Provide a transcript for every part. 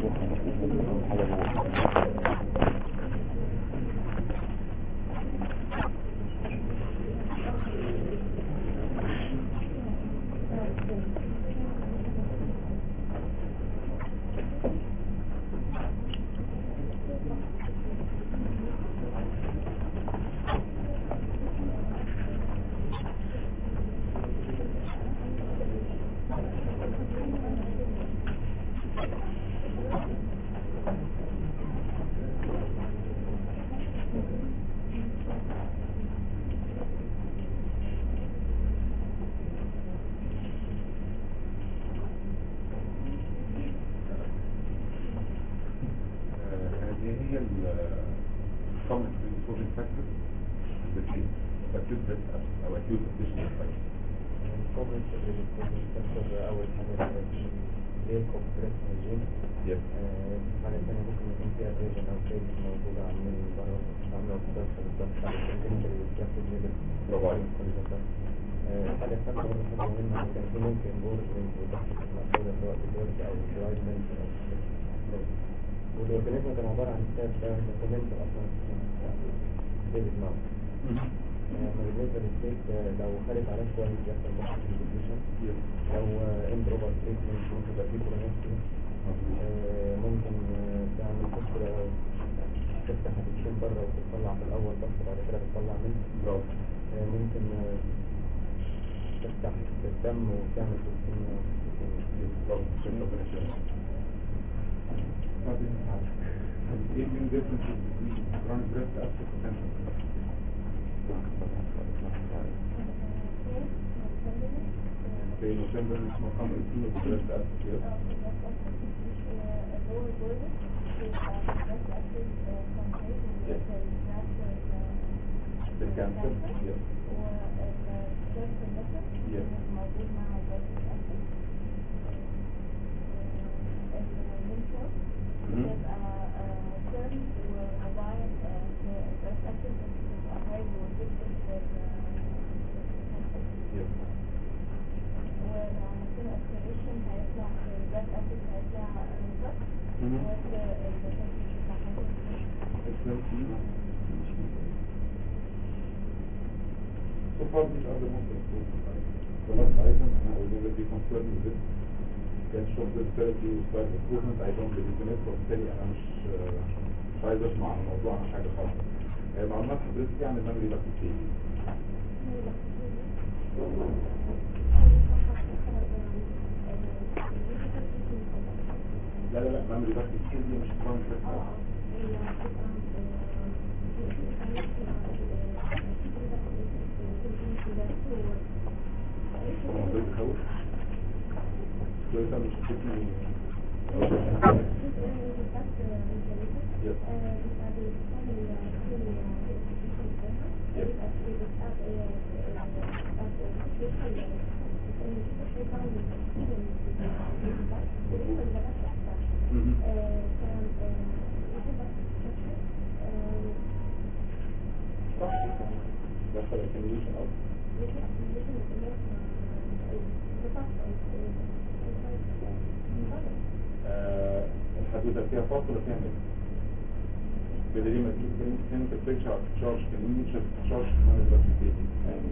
هذه هي الكومن بريدسبوزنج فاكتور التي acute breast abscess او acute additional infection الكومنت اللي أول حاجة ليك اوف بريس جين Yes. الحاجة الثانية ممكن يكون فيها ريجن أو فيج موجودة عاملين بره عاملة بالضبط بالضبط على الكلينيكال والجاكيت ليفل برافو عليك. كل ده صح. آه، الحاجة الثالثة برضه حاجة مهمة جدا في ممكن بورجنج وتحت المسؤولة سواء بالورد أو درايفمنت أو والأورجانيزم كان عبارة عن كتاب ده دوكيمنت أصلا ديفيد ماوس بالنسبة للستيت لو خدت علاج كويس يحصل ممكن ديبريشن Yes. لو امبروبر تريتمنت ممكن يبقى فيه كورونيستي مظبوط. ممكن آه، تعمل كسر تفتح الدكتين بره وتطلع في الأول بس بعد كده تطلع منه برافو آه، ممكن آه، تفتح الدم وتعمل توكسين Yes. برافو شكرا ربنا يسلمك ايه من differences between chronic breast abscess and cancer في نوفمبر اسمه خمر السنة breast abscess yes. بالكانسر yes. Yes. موجود مع البروتين أسيد المنشور Mhm. يبقى سيرم وموبايل في البريس أسيد بتبقى هاي وجدا Yes. ولو عملت له اسكريشن هيطلع في البريس أسيد هيطلع ريزلت Mhm. وفي البروتين بتاع Excellent. So far these are the most important items. The last item and I will never be concerned with this. Can show the therapy وستايل improvement I don't believe in it وبالتالي انا مش مش عايز اسمع عن الموضوع عن حاجه خالص. آه، معلومات حضرتك عن الميموري لاكتيك لا لا لا ميموري لاكتيك دي مش كرونيك بس هو موضوع يخوف. كويسة مش بتدي Yes. Mhm. صح دخل الكنيوشن أصلا آه، الحدوته فيها فرق ولا فيها ميكس بدليل ما تجيب كلينيكال بيكتشر على تشارج كلينيكال تشارج كمان البلاستيكيتي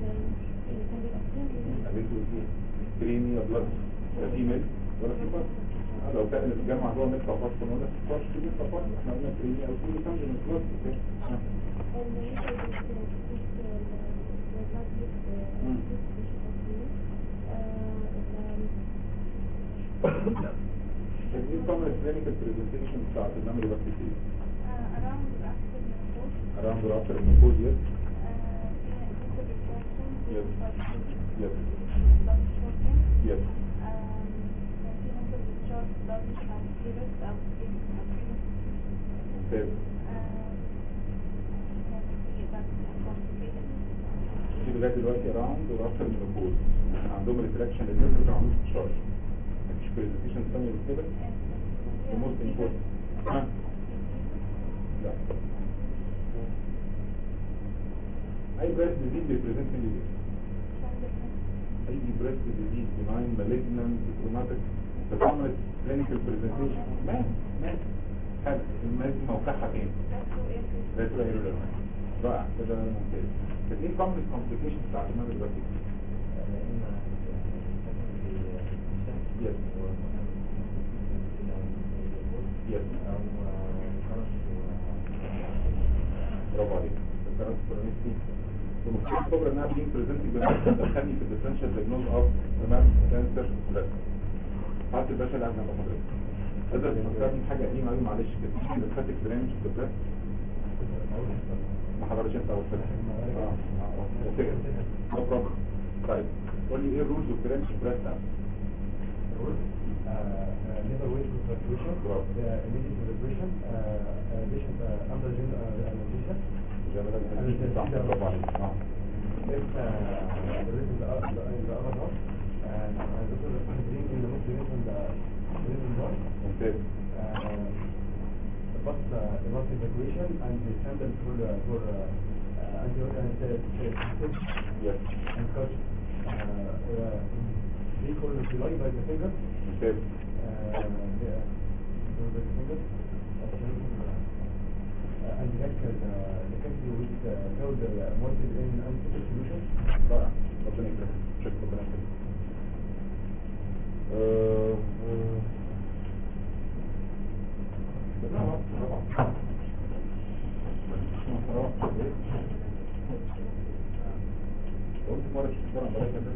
قابلته ايه كريمي ولا بلاد لا في ميلك ولا في فرق آه، لو كان الجامعة جوه ميلك او فرق ولا في فرق في ميلك او فرق احنا قلنا كريمي او كريمي كان من بلاد دي طبعا الكلينيكال برزنتيشن بتاعت الميموري لاكتيك around the after menopause yes Yes. Yes. yes ممتاز في لغايه دلوقتي around the after menopause عندهم الاتراكشن للناس بتاع عمود تشارج مفيش برزنتيشن ثانيه من كده the most important ها لا اي بريست ديزيز بيبريزنت ليه اي بريست ديزيز بناين مالجنانت تروماتيك تضمنت كلينيكال برزنتيشن ماشي ماشي حلو الماس موقعها فين؟ ريترو ايرور رائع كده ممتاز كانت ايه كومبلكس كومبليكيشن بتاعت الماجنتيك يس يس برافو عليك الكارت كورونيستي المشكله الكبرى انها بين بريزنتنج بالنسبه تدخلني في الديفرنشال دياجنوز اوف تمام كانسر بلاك حاطط الباشا اللي عندنا حضرتك تقدر تفكرني بحاجه قديمه قوي معلش كده في الفاتك برانش في البلاك ما حضرتش انت اول فتح اه اه اوكي نو بروبلم طيب قول لي ايه الرولز اوف برانش بلاك liver weight fluctuation, Wow. uh, immediate celebration, uh, uh, patient uh, under general anesthesia. جمال الحديث صح برافو عليك اه If uh, there is in the, other- in the other half, and uh, this is bring in the most in the living one, ممتاز uh, but uh, about evacuation and the sample for uh, for uh, uh, antibiotic يس and such. Uh, uh, they call it July by the finger. ممتاز Uh, yeah, by the finger. Uh, and check uh, the the country with uh, code uh, morted in antibiotic solution. رائع ربنا يكرمك شكرا ربنا يكرمك آه، آه. لا، طبعا. قلت مرة شفت مرة مرة كده.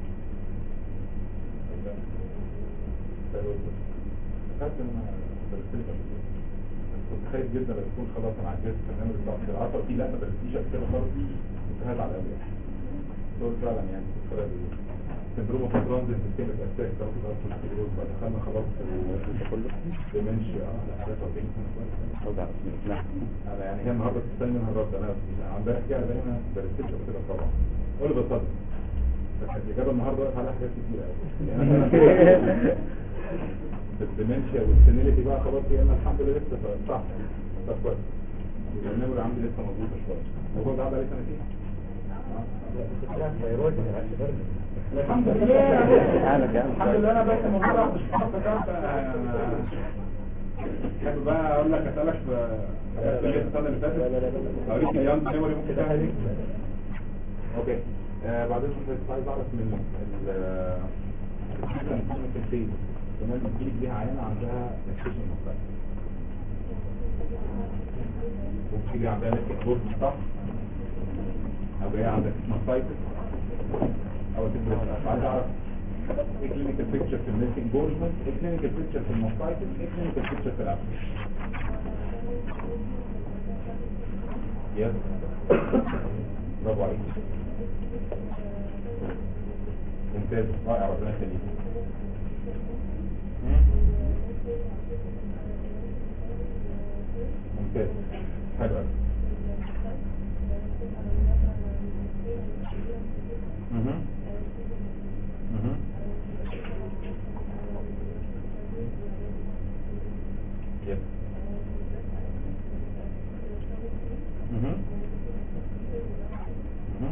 فاكر ان انا درست لك قبل كده. كنت خايف جدا لما تكون خلاص انا عجزت البرنامج بتاع العصر دي لا ما درستيش قبل كده خالص كنت هزعل قوي يعني دول فعلا يعني بسبب سندروم اوف ترانزيت سيستم اتاك ده في ضغط الكلوز بقى دخلنا خلاص في كله ديمنشيا اه لا 43 سنه كويس لا انا يعني هي النهارده بتستني منها الرد انا امبارح دي انا دايما درستش قبل كده طبعا قول بالصدق بس الاجابه النهارده واقف عليها حاجات كتير قوي يعني انا الديمنشيا والسينيليتي بقى خلاص هي انا الحمد لله لسه صح طب كويس البرنامج عندي لسه مظبوطه شويه الموضوع ده عدى عليه سنتين الحمد لله الحمد لله انا بس الموضوع مش فاكر حابب بقى اقول لك اسالك في حاجات اللي السنه اللي فاتت اوريك ايام ميموري ممكن تعمل اوكي آه بعدين كنت عايز اعرف من ال الفيز كمان بتجيلك بيها عيانه عندها اكسشن مختلف وبتيجي عندها نفس بورد صح او جايه عندك مصايتس او تبقى عايز اعرف ايه كلينيكال بيكتشر في الميسنج بورجمنت ايه كلينيكال بيكتشر في المصايتس ايه كلينيكال بيكتشر في الابس يس برافو عليك ممتاز رائع ربنا يخليك ممتاز حلو قوي مهم. مهم. يس مهم. مهم.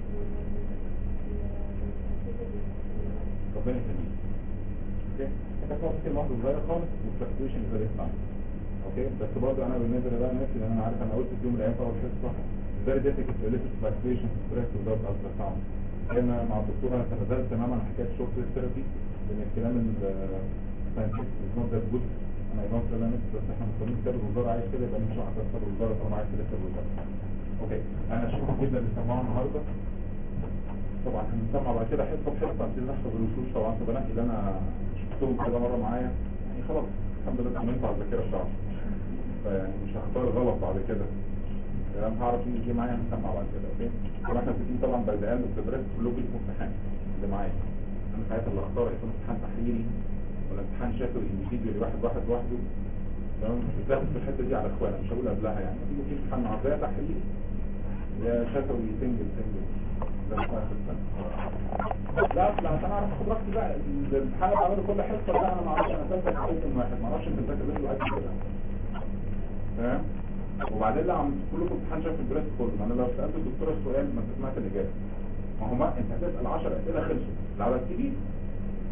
ربنا يخليك اوكي انت خلاص كده واحده صغيره خالص والفلكتويشن فيري فاين اوكي بس برضه انا بالنسبه لبقى نفسي لان انا عارف انا قلت في يوم من الايام طبعا الحصه فيري ديفيكلت ريليتد فلكتويشن ستريس وزارة الترا ساوند هنا مع الدكتور انا تنازلت تماما عن حكايه شورت ثيرابي لان الكلام الساينتست از نوت ذات جود انا اي دونت بس احنا مستنيين كتاب الوزاره عايز كده يبقى نمشي على كتاب الوزاره طالما عايز كده كتاب الوزاره اوكي انا شكرا جدا اللي سمعونا النهارده طبعا هنسمع بعد كده حصه بحصه هنبتدي نحفظ الوشوش طبعا فبنقي اللي انا شفتهم كذا مره معايا يعني خلاص الحمد لله طمنت على الذاكره بتاعتي فيعني مش هختار غلط بعد كده يعني انا هعرف مين جه معايا هنسمع بعد كده اوكي طبعا احنا متفقين طبعا باي ذا اند اوف ذا بريس كلكم لكم امتحان اللي معايا انا ساعتها اللي هختار هيكون امتحان تحريري ولا امتحان شفوي انديفيديولي واحد واحد لوحده تمام بالذات في الحته دي على اخوانا مش هقول قبلها يعني تيجي في امتحان مع يا تحريري يا شفوي سنجل سنجل ده مش عارف السنة. لا لا عشان اعرف اخد راحتي بقى الامتحان اللي بعمله كل حصه ده انا ما اعرفش انا سالتك عليكم واحد ما اعرفش انت بتذاكر منه قد كده تمام وبعدين لا عم كلكم امتحان شاف البريست كله ما انا لو سالت الدكتوره السؤال ما انت سمعت الاجابه ما هو ما انت هتسال 10 اسئله خلصوا اللي على السي في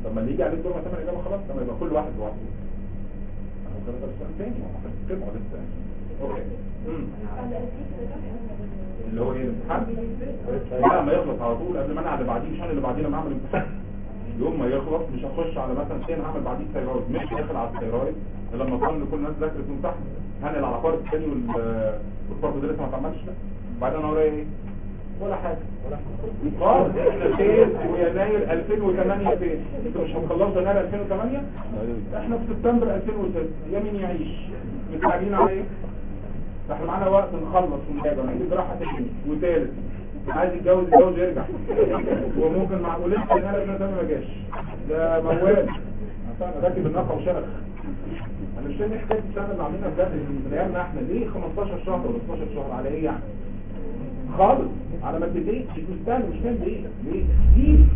لما اللي يجي عليه الدور ما تعمل اجابه خلاص لما يبقى كل واحد لوحده انا ممكن اسال سؤال تاني ما احنا بنتكلم لسه اوكي امم اللي هو ايه الامتحان لا ما يخلص على طول قبل ما انا اللي بعديه مش انا اللي بعديه لما اعمل امتحان يوم ما يخلص مش هخش على مثلا سين هعمل بعديه ثيرويد مش داخل على الثيرويد لما اظن ان كل الناس ذاكرت وامتحنت هنقل على فرد الثاني والفرد ده لسه ما اتعملش لا بعدين انا ورايا ايه ولا حاجه ولا حاجة. خالص احنا فين ويناير 2008 فين انتوا مش هتخلصوا يناير 2008 احنا في سبتمبر 2006 يا مين يعيش مستعجلين على ايه احنا معانا وقت نخلص ونراجع ونعيد جراحه تاني وتالت عايز يتجوز يتجوز يرجع وممكن مع ولسه يناير 2008 ما جاش ده موال راكب النفع وشرخ انا مش فاهم حكايه السنه اللي عاملينها بجد من ايامنا احنا ليه 15 شهر ولا 12 شهر على ايه يعني خالص على ما تبتدي مش مستاهل مش فاهم ليه ليه كتير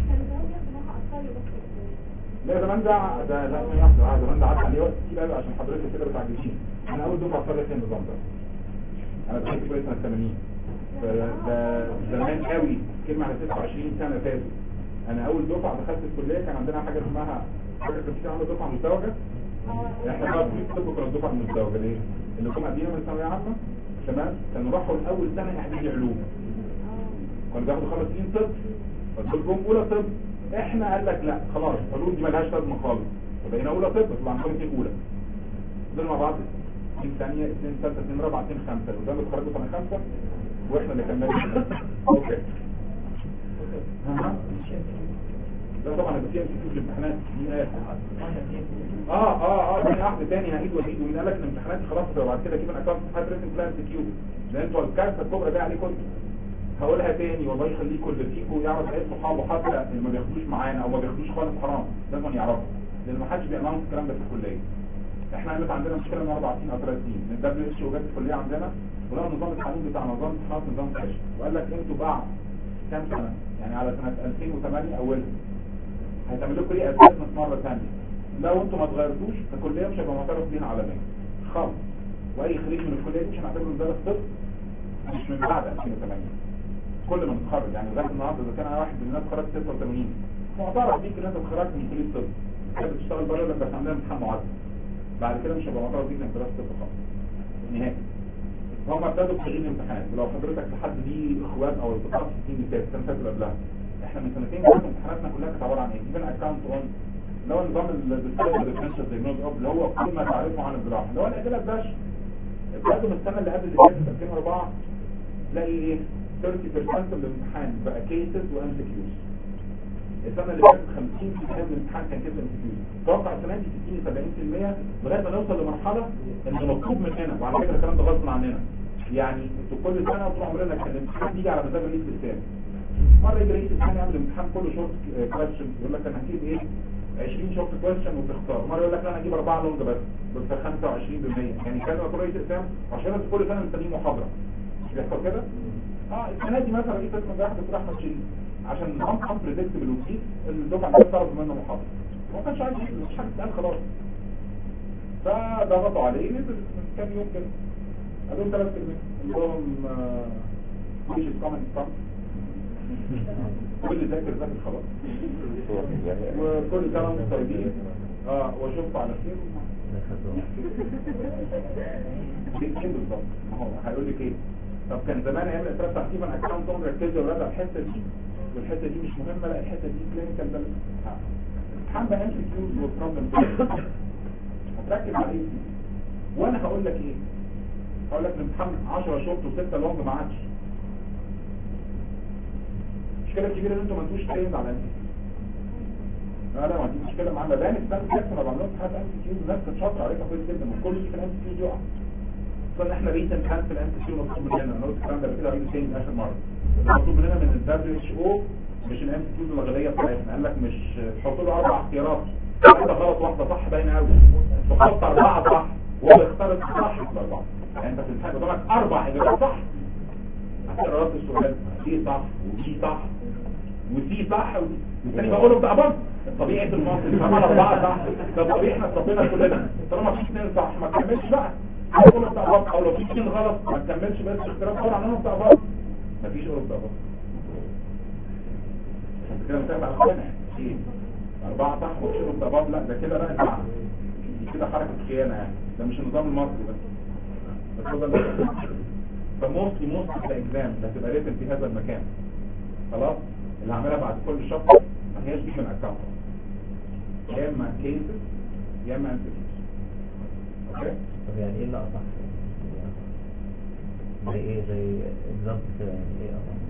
لا زمان ده ده لا ما يحصل آه، زمان ده عدى عليه وقت كتير قوي عشان حضرتك كده بتعجبين انا اول دفعه صار في النظام ده انا دخلت كويس سنه 80 فده زمان قوي كلمه على 26 سنه فاتوا انا اول دفعه دخلت الكليه كان عندنا حاجه اسمها حاجه كان في عندنا دفعه مزدوجه احنا بقى في الطب كنا الدفعه المزدوجه ليه؟ اللي كنا قاعدين من ثانويه عامه تمام كانوا راحوا الاول سنه اعدادي علوم كانوا بياخدوا خمس سنين طب فدول جم اولى طب احنا قال لك لا خلاص علوم دي مالهاش لازمه خالص فبقينا اولى طب طبعا عندهم اثنين اولى دول مع بعض اثنين ثانيه اثنين ثالثه اثنين رابعه اثنين خمسه اللي قدام اتخرجوا سنه خمسه واحنا اللي كملنا اوكي أها. ده طبعا هيبقى فيها مسكين في الامتحانات دي آية. اه اه اه ثاني واحده تاني هعيد واعيد ومن قال لك الامتحانات خلاص تبقى بعد كده كده اكونت حد ريتن بلان كيو لان انتوا الكارثه الكبرى دي عليكم هقولها تاني والله يخليكم اللي فيكم يعرف ايه صحابه حتى اللي ما بياخدوش معانا او ما بياخدوش خالص حرام لازم يعرفوا لان ما حدش بيعمل الكلام ده في الكليه احنا قامت عندنا مشكله من اربع سنين او ثلاث سنين من الدبليو اتش او جت الكليه عندنا ولقى نظام القانون بتاع نظام امتحانات نظام فاشل وقال لك انتوا بعد كام سنه يعني على سنه 2008 اولها هيتعمل لكم ايه اسسمنت مره ثانيه لو انتوا ما اتغيرتوش الكليه مش هيبقى معترف بيها عالميا خالص واي خريج من الكليه دي مش هنعتبره مدرس طب مش من بعد 2008 كل ما نتخرج يعني لغايه النهارده اذا كان انا واحد من الناس خرج 86 معترف بيك ان انت اتخرجت من كليه الطب انت بتشتغل بره لما بس عندنا امتحان معدل بعد كده مش هيبقى معترف بيك انك درست طب خالص نهائي هم ابتدوا بتغيير الامتحانات ولو حضرتك لحد دي اخوات او اصدقاء في السنين اللي فاتت السنه اللي قبلها احنا من سنتين كانت امتحاناتنا كلها كانت عباره عن ايه؟ ايفن اكونت اون اللي هو نظام الديسكشن ديفرنشال دايجنوز اوف اللي هو كل ما تعرفه عن الجراحه اللي هو الادله الباش ابتدوا من السنه اللي قبل اللي فاتت 2004 تلاقي ايه 30% من الامتحان بقى كيسز وام سي كيوز السنه اللي فاتت 50% من الامتحان كان كيسز وام سي كيوز توقع السنه دي 60 70% لغايه ما نوصل لمرحله ان مطلوب مننا وعلى فكره الكلام ده غصب عننا يعني انتوا كل سنه طول عمرنا كان الامتحان بيجي على مزاج الرئيس الثاني مره يجي رئيس الثاني يعمل امتحان كله شورت كويشن يقول لك انا هجيب ايه 20 شورت كويشن وتختار مره يقول لك لا انا هجيب اربعه لونج بس بس 25% يعني كان يقول رئيس الثاني عشان انتوا كل سنه مستنيين محاضره مش بيحصل كده اه السنه دي مثلا رئيس القسم ده دكتور احمد شريف عشان نظام ان بريدكتبل وكتير الدفعه دي طلب منه محاضره ما كانش عايز يجي، مش حاجه تتقال خلاص فضغطوا عليه نزل من كام يوم كده قالوا له ثلاث كلمات قال لهم مش كومنت صح كل ذاكر ذاكر خلاص وكل سنه وانتم طيبين اه واشوفكم على خير ايه بالظبط ما هو هيقول لك ايه طب كان زمان ايام الاسراف تحسيبا اكونت اون ركزوا ولا الحته دي والحته دي مش مهمه لا الحته دي كلينيكال ده امتحان بقى ام سي كيوز وبروبلم هتركز على ايه وانا هقول لك ايه هقول لك الامتحان 10 شورت و6 لونج ما عادش المشكله الكبيره ان انتوا ما انتوش تريند على انت لا لا ما عنديش مشكله معانا بان السنه اللي فاتت ما بعملوش حاجه ام سي كيوز الناس كانت شاطره عليها كويس جدا وكل شيء في الام سي كيوز يقع اصلا احنا ريسنت كان في الام سي كيوز مطلوب مننا انا قلت الكلام ده كده عيد تاني اخر مره مطلوب مننا من الدبليو اتش او مش الام سي كيوز الغاليه بتاعتنا قال لك مش تحط له اربع اختيارات واحده غلط واحده صح باينه قوي تحط اربعه صح وهو يختار الصح في الاربعه يعني انت في الامتحان قدامك اربع اجابات صح هتقرا رد السؤال دي صح ودي صح ودي صح والتاني بقوله بتاع برضه طبيعه المصري طبعا اربعه صح ده طبيعي احنا اتصفينا كلنا طالما في اثنين صح ما تكملش بقى هقول بتاع برضه او لو في اثنين غلط ما تكملش بس اختيارات دور عنهم بتاع برضه مفيش قول بتاع برضه عشان كده متابع اخوانا ايه أربعة صح وتشيلوا الضباب لا ده كده بقى المعنى دي كده حركة خيانة يعني ده مش النظام المصري بس بس هو ده اللي فموستلي موستلي الاكزام اللي هتبقى ريتن في هذا المكان خلاص اللي هعملها بعد كل شابتر ما هياش دي من اكونت يا اما كيسز يا اما انتيكيز اوكي طب يعني ايه اللي اصح زي ايه زي اكزامبل كده يعني ايه اصح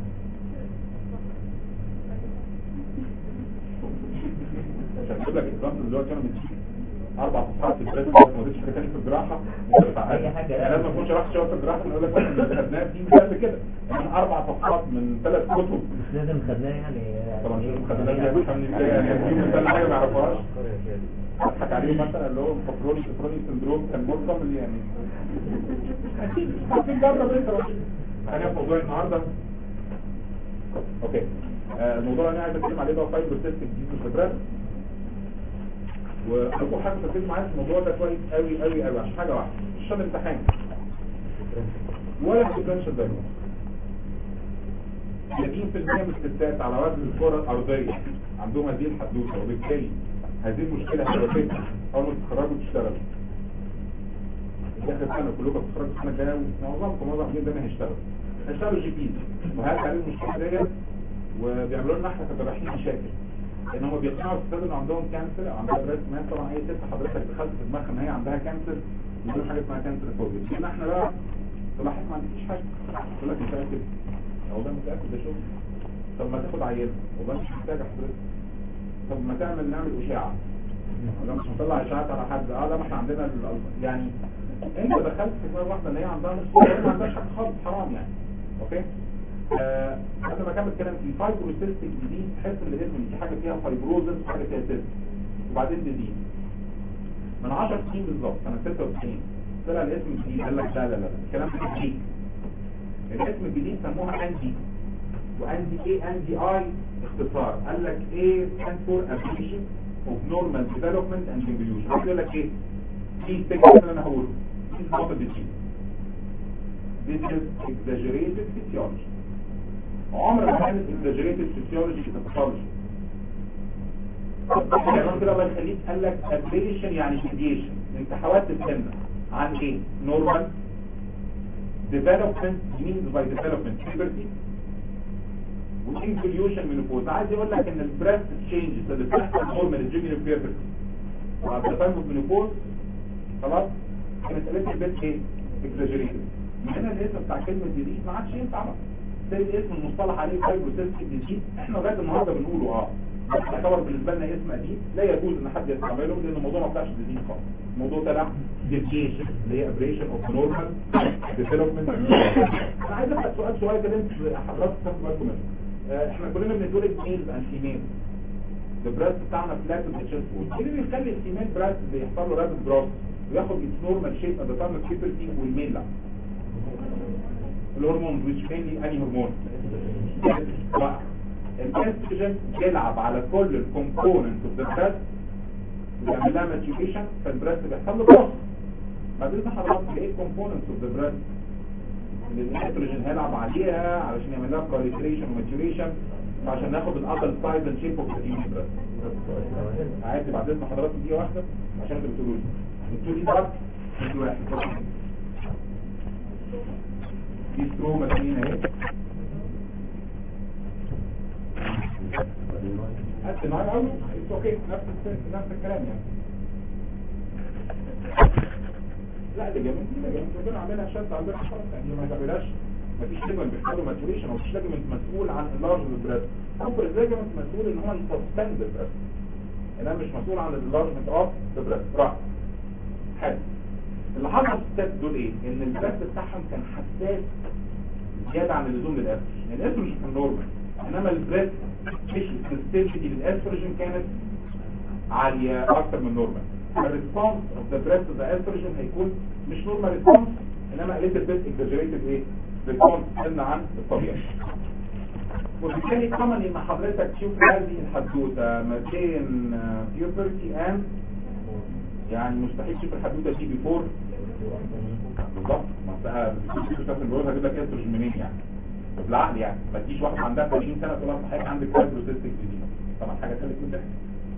عشان اجيب لك اكزامبل اللي هو كانوا بتجيب اربع صفحات في البريد ما وديتش حاجه تاني في الجراحه أي حاجة. يعني لازم اكون شرحت شويه في الجراحه نقول لك احنا اللي خدناه دي مثال كده يعني اربع صفحات من ثلاث كتب مش لازم خدناه يعني طبعا مش لازم إيه؟ خدناه يعني يعني فاهمني ازاي يعني في مثال حاجه ما يعرفهاش قرية كده. اضحك عليهم مثلا اللي هو فكروني فكروني سندروم كان مرقم يعني اكيد هتجرب انت بقى انا في موضوع النهارده اوكي آه، الموضوع اللي انا عايز اتكلم عليه بقى فايبر سيستم دي الخبرات وارجو حاجه تركزوا معايا في الموضوع ده كويس قوي قوي قوي عشان حاجه واحده مش عشان امتحان ولا ديفرنشال دايجنوز 30% من الستات على وزن الكرة الأرضية عندهم هذه الحدوثة وبالتالي هذه المشكلة هتواجهكم أول ما تتخرجوا وتشتغلوا. في آخر سنة كلكم تتخرجوا السنة الجاية ومعظمكم معظم جدا هيشتغلوا. هيشتغلوا جي بيز وهات عليهم المشكلة ديت وبيعملوا لنا احنا كجراحين مشاكل. لأن هم بيقنعوا الستات إن عندهم كانسر أو عندها بريست مات طبعا أي ست حضرتك دخلت في دماغها إن هي عندها كانسر يقولوا حاجة اسمها كانسر فوبيا. لأن احنا بقى تلاحظ ما عندكيش حاجة. يقول لك متأكد والله متأكد ده شغل طب ما تاخد عينة والله مش محتاج حضرتك طب ما تعمل نعمل اشاعة والله مش هنطلع اشاعات على حد اه لا ما احنا عندنا ال- يعني انت دخلت في دماغ واحدة ان هي عندها نص ما عندهاش حاجة خالص حرام يعني اوكي آه، قبل ما اكمل كلام في فايبروسيستيك ديزيز تحس ان الاسم دي حاجه فيها فايبروزس وحاجه فيها سيست وبعدين ديزيز من 10 سنين بالظبط سنه 96 طلع الاسم الجديد قال لك لا لا لا الكلام ده جديد الاسم الجديد سموها اندي واندي ايه اندي اي اختصار قال لك ايه stand for abbreviation of normal development and evolution عايز يقول لك ايه في تكتب اللي انا هقوله this is not a disease this is exaggerated physiology عمر ما كانت exaggerated physiology في pathology كمان كده الله يخليك قال لك aberration يعني deviation انت حاولت تستنى عن ايه normal development means by development puberty والinvolution menopause عايز يقول لك ان البريست changes اللي بتحصل normal during puberty وعند time of menopause خلاص كانت قالت البيت ايه exaggerated من هنا الاسم بتاع كلمة جديد ما عادش ينفع بقى ده الاسم المصطلح عليه فايبروسيستيك ديزيز احنا لغايه النهارده بنقوله اه بس يعتبر بالنسبه لنا اسم قديم لا يجوز ان حد يستعمله لان الموضوع ما بتاعش ديزيز خالص الموضوع طلع ديفيشن اللي هي ابريشن اوف نورمال ديفلوبمنت انا عايز اسال سؤال صغير كده انت حضرتك تاخد بالكم منه آه، احنا كلنا بنتولد ميلز اند فيميل البراس بتاعنا فلات بالتشيست وول ايه اللي بيخلي الفيميل براس بيحصل له رابد جروث وياخد اتس نورمال شيب ات ذا تايم اوف بيبرتي والميل لا الهرمون which mainly انهي هرمون الاستروجين بيلعب على كل الكومبوننت اوف ذا بريست ويعمل لها ماتيوريشن فالبريست بيحصل له جروث ما بين حضرتك ايه الكومبوننت اوف ذا بريست اللي الاستروجين هيلعب عليها علشان يعمل لها بروليفريشن وماتيوريشن فعشان ناخد الادلت سايز اند شيب اوف ذا بريست عادي بعد اذن حضرتك دي واحده عشان انتوا بتقولوا لي بتقولوا لي ده دي واحد دي ستروما اثنين اهي حتى معايا قوي اوكي نفس الس- نفس الكلام يعني لا ده جميل ده جميل ربنا عاملها شد عندنا خلاص يعني ما تعملهاش مفيش ليجمنت بيحصلوا ماتوريشن ومفيش ليجمنت مسؤول عن اللارج البريست اوبر ليجمنت مسؤول ان هو يسسبند البريست انما مش مسؤول عن اللارجمنت اوف ذا بريست راح حلو اللي حصل في الستات دول ايه ان البريست بتاعهم كان حساس زياده عن اللزوم للاستروجين يعني الاستروجين كان نورمال انما البريست مش السنسيتيفيتي للاستروجين كانت عاليه اكتر من نورمال الريسبونس اوف ذا بريست ذا استروجين هيكون مش نورمال ريسبونس انما قلت البيت اكزاجريتد ايه ريسبونس قلنا عن الطبيعي وبالتالي كمان ان حضرتك تشوف هذه الحدوته ما بين بيوبرتي اند يعني مستحيل تشوف الحدوته دي بيفور بالظبط ما بقى بتشوف في الجواز هجيب لك استروجين منين يعني بالعقل يعني ما تجيش واحده عندها 30 سنه تقول لها صحيح عندك فايبروسيستيك ديزيز طبعا حاجه خلت من ضحك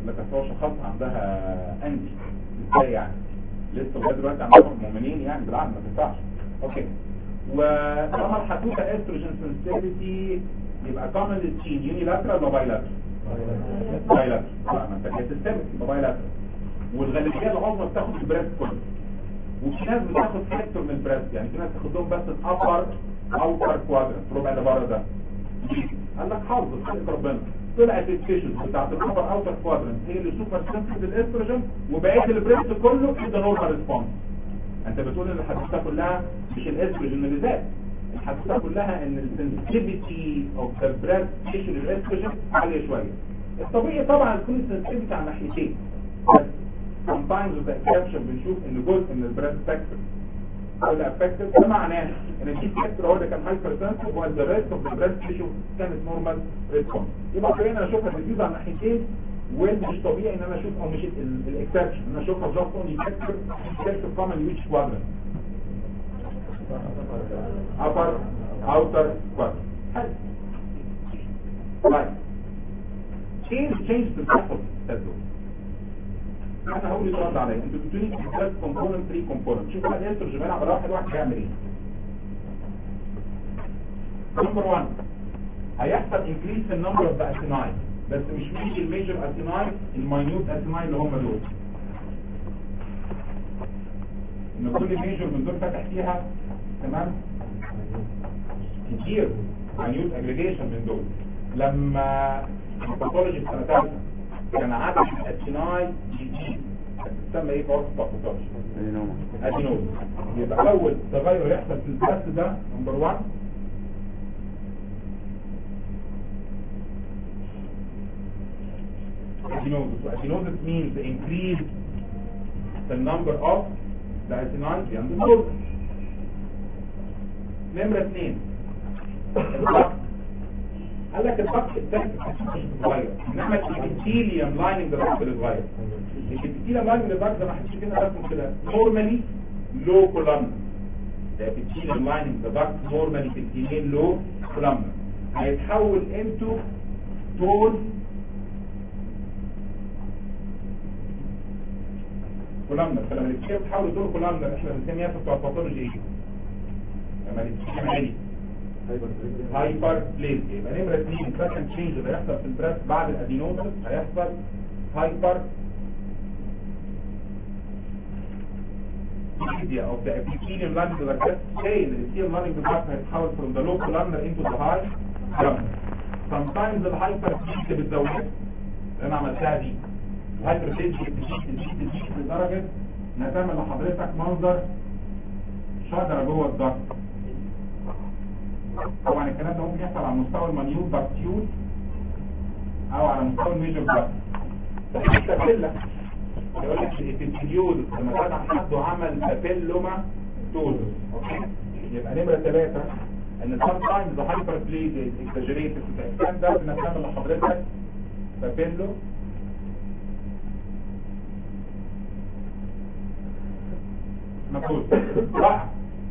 لك أصل هو شخصها عندها انتي ازاي يعني لسه لغايه دلوقتي عندهم مؤمنين يعني بالعقل ما تنفعش اوكي وطالما الحدوته استروجين سنسيتيفيتي يبقى كومن للتين يونيلاترال ولا بايلاترال بايلاترال لا ما انت كده سيستمك يبقى بايلاترال والغالبيه العظمى بتاخد البريست كله وفي ناس بتاخد سيكتور من البريست يعني في ناس تاخد لهم بس الابر اوتر كوادرنت ربع اللي بره ده قال لك حظ خلق ربنا طلعت التيشوز بتاعت الابر اوتر كوادرنت هي اللي سوبر سنسيتيف للاستروجين وبقيه البريست كله كده نورمال ريسبونس انت بتقول ان الحدوته كلها مش الاستروجين اللي زاد الحدوته كلها ان السنسيتيفيتي اوف ذا بريست تيشو للاستروجين عاليه شويه الطبيعي طبعا تكون السنسيتيفيتي على ناحيتين بس sometimes with the exception بنشوف ان جزء من البريست سبيكتر هو اللي affected ده معناه ان الدي سبيكتر هو اللي كان هايبر سنسيتيف وان ذا ريست اوف ذا بريست تيشو كانت نورمال ريسبونس يبقى طبيعي ان انا اشوفها الديزيز على ناحيتين والمش طبيعي ان انا اشوف او مش الاكسبشن ان انا اشوفها جاست اونلي فاكتور فاكتور كومن ويتش كوادرنت upper outer quadrant حلو طيب ايه التشينج في الحصل تدو انا هقول السؤال ده عليا انتوا بتقولي ثلاث كومبوننت 3 كومبوننت شوف بقى ايه ترجمان على واحد واحد هيعمل ايه نمبر 1 هيحصل انكريس في النمبر اوف ذا اسيناي بس مش مش الميجر اسيناي الماينيوت اسيناي اللي هم دول ان كل ميجر من دول فاتح فيها تمام كتير ماينيوت اجريجيشن من دول لما الباثولوجي في سنه ثالثه كان عدد الاسيناي جديد تسمى ايه فورس باثولوجي ادينوز يبقى اول تغير يحصل في البث ده نمبر 1 adenosis. So adenosis means the increase the number of the acini beyond the nose. نمرة اثنين الضغط قال لك الضغط الثاني مش بتتغير انما الابيثيليوم لايننج ده الضغط اللي اتغير الابيثيليوم لايننج ده الضغط زي ما حكيت كده رسمه كده نورمالي لو كولامن ده ابيثيليوم لايننج ده الضغط نورمالي في التينين لو كولامن هيتحول انتو تول كولامنر فلما الاتشير تحاول تقول كولامنر احنا بنسميها في بتوع الباثولوجي ايه؟ لما الاتشير عالي هايبر بليز يبقى نمرة 2 سكند تشينج اللي هيحصل في البريس بعد الادينوزس هيحصل هايبر media of the epithelium lining of the breast say the epithelium lining of the breast هيتحول from the low columnar into the high columnar sometimes the hyper bleed بتزودها انا عملتها دي الهايبر بليد تزيد تزيد تزيد لدرجة انها تعمل لحضرتك منظر شجرة جوه الضغط طبعا الكلام ده ممكن يحصل على مستوى المنيوت باكتيول او على مستوى الميجر باكت بابيلا يقول لك الابيثيليوز لما كان عن حد وعمل بابيلوما توزس يبقى نمرة ثلاثة ان sometimes the hyperplasia is exaggerated to the extent that انها تعمل لحضرتك بابيلو مفروض رائع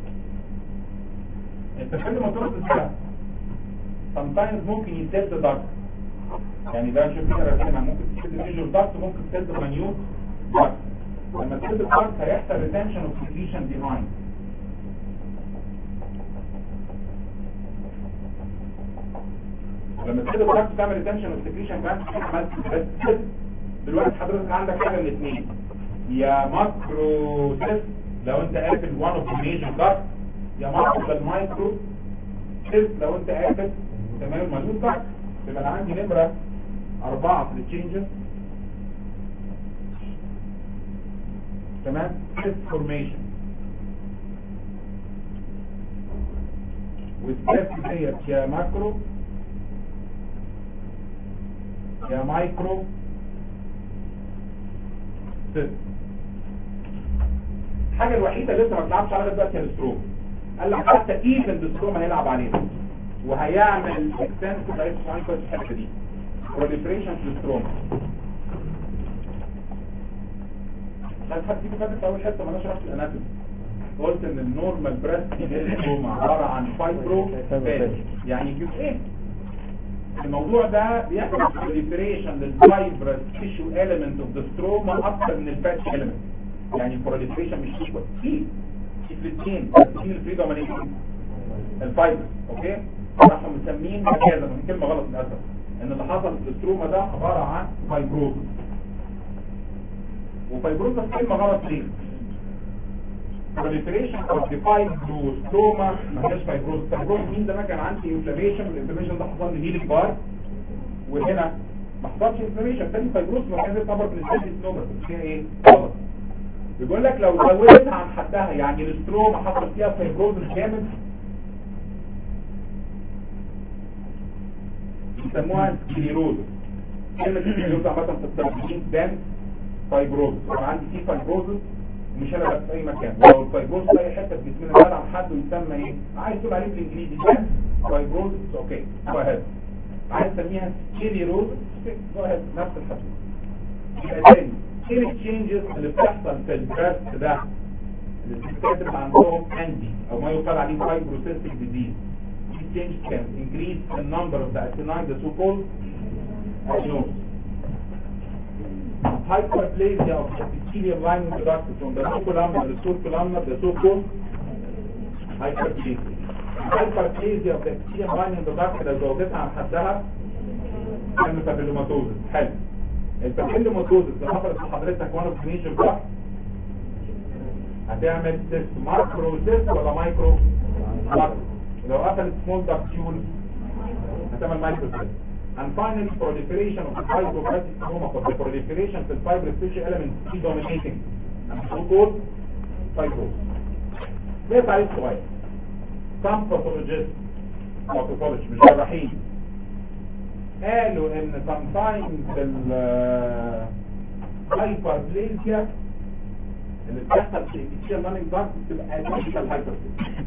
التفاعل موتور السلام sometimes ممكن يسد ضغط يعني ده نشوف كده رسمها ممكن تسد ميجور ضغط ممكن تسد منيوت ضغط لما تسد الضغط هيحصل ريتنشن اوف سكريشن بيهايند لما تسد الضغط تعمل ريتنشن اوف سكريشن كمان عملت بس دلوقتي حضرتك عندك حاجه من الاثنين يا ماكرو سيست لو انت قافل one of the major ducts يا ماكرو المايكرو سيست لو انت قافل تمام مليون duct يبقى انا عندي نمرة اربعة في التشينجز تمام سيست فورميشن والسيست ديت يا ماكرو يا مايكرو سيست الحاجة الوحيدة اللي لسه ما بتلعبش عليها دلوقتي هي الستروم قال لك حتى ايفن الستروم هيلعب عليها وهيعمل اكستنسيف لايف سايكل في الحته دي بروليفريشن في الستروم عشان حد فيكم فاكر في اول حته ما انا شرحت الاناتومي قلت ان النورمال بريست ستروم عباره عن فايبرو يعني جزئين الموضوع ده بيحصل proliferation للفايبرس تيشو element of the stroma اكتر من الفاتش element يعني proliferation مش equal في في الاثنين بس مين البريدومينيتنج الفايبرس اوكي راحوا مسمين مجازا من كلمه غلط للاسف ان اللي حصل في الستروما ده عباره عن فايبروز وفايبروز كلمه غلط ليه proliferation of the fibrostroma ما هيش فايبروز فايبروز مين ده ما كان عندي انفلاميشن والانفلاميشن ده حصل لي هيلينج بار وهنا ما حصلش انفلاميشن تاني فايبروز ما كانش يعتبر من السيل ستروما بس فيها ايه غلط بيقول لك لو زودت عن حدها يعني الاستروما حصل فيها فايبروز جامد يسموها سكليروز كلمة سكليروز عامة في الترجمين دان فايبروز انا عندي فيه فايبروز ومش انا بس في اي مكان لو الفايبروز في اي حته في جسمنا زاد عن حد يسمى ايه عايز تقول عليه بالانجليزي دان فايبروز اوكي جو اهيد عايز تسميها سكليروز جو اهيد نفس الحدود يبقى تاني ايه التشينجز اللي بتحصل في البريست ده الستات اللي عندهم اندي او ما يقال عليه فايبروسيستيك ديزيز These changes can increase the number of the adenine, the so-called adenomas. Hyperplasia of the epithelium lining the duct from the columnar, the short columnar, the so-called hyperplasia. Hyperplasia of the epithelium lining the duct لو زودتها عن حدها تعمل بابيلوماتوزس حلو البابيلوماتوزس اللي حصلت لحضرتك وانا في ميجر بلاك هتعمل سيست ماكرو سيست ولا مايكرو ماكرو لو قفلت سمول داكتيول هتعمل مايكرو سيست and finally proliferation of the fibroblastic stroma for the proliferation of the fibrous tissue elements predominating and so called fibrosis ده تعريف صغير some pathologists او pathologists مش جراحين قالوا ان sometimes ال hyperplasia اللي بتحصل في الابيثيال مانينج دارك بتبقى اتيكال hyperplasia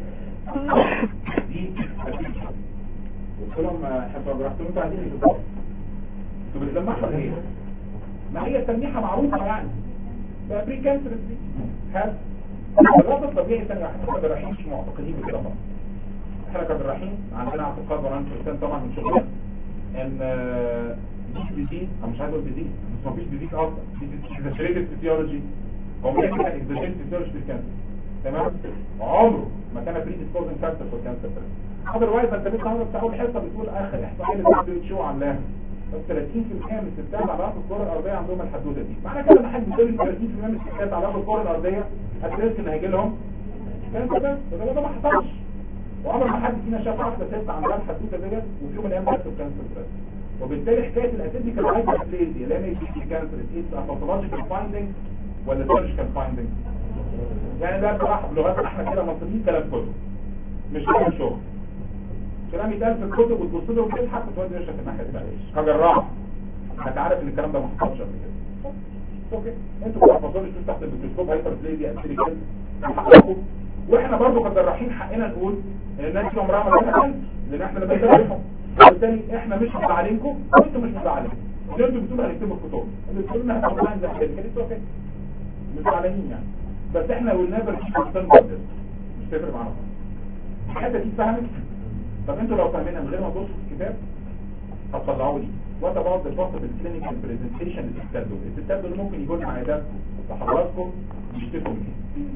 دي اتيكال قلت لهم احنا جرحتوا انتوا عايزين ايه انتوا بتلمحوا ايه ما هي التلميحه معروفه يعني بري كانسر دي حلو الوضع الطبيعي ثاني احنا كجراحين مش معتقدين بكده خالص احنا كجراحين عندنا اعتقاد ورانش طبعا من شغلنا ان مفيش ديزيز انا مش عايز اقول ديزيز بس مفيش ديزيز اصلا اكزاجريتد فيسيولوجي هو ممكن يكون اكزاجريتد فيسيولوجي في الكانسر تمام عمره ما كان بري ديسبوزنج فاكتور في الكانسر اذروايز انت لسه عمرك بتاع اول حصه بتقول اخر احصائيه اللي الدبليو شو عاملاها بس 30% من الستات على رأس الكرة الأرضية عندهم الحدوتة دي معنى كده ان حد بيقول لي 30% من الستات على رأس الكرة الأرضية هتريسك ان هيجي لهم كانسر ده ده ده ما حصلش وعمر ما حد فينا شاف واحده ست عندها الحدوته ديت وفي يوم من الايام جات له كانسر بريست وبالتالي حكايه الاسيديك الهايبربليزيا لا يجي كانسر از باثولوجيكال فايندنج ولا سيرجيكال فايندنج يعني ده بصراحه بلغتنا احنا كده مصريين كلام كله مش كلام شغل كلام يتقال في الكتب وتبص له وتضحك وتودي وشك الناحيه الثانيه كجراح انت عارف ان الكلام ده ما حصلش قبل كده اوكي انتوا كده فاضلين تحت الميكروسكوب هايبربليزيا اسيديك حقكم واحنا برضو كجراحين حقنا نقول ان الناس دي عمرها ما كانت كانسر لان احنا اللي بنتابعهم وبالتالي احنا مش مزعلينكم وانتوا مش مزعلين اللي انتوا بتقولوا هنكتبوا الكتب اللي بتقولوا انها هتبقى عندنا زي كده كده اوكي مش زعلانين يعني بس احنا قلنا نيفر كيب مش تفرق معانا الحته دي فهمت طب انتوا لو فاهمينها من غير ما تبصوا في الكتاب هتطلعوا لي وات اباوت ذا بوسيبل كلينيكال برزنتيشن للستات دول الستات دول ممكن يجوا لنا عيادات لحضراتكم يشتكوا من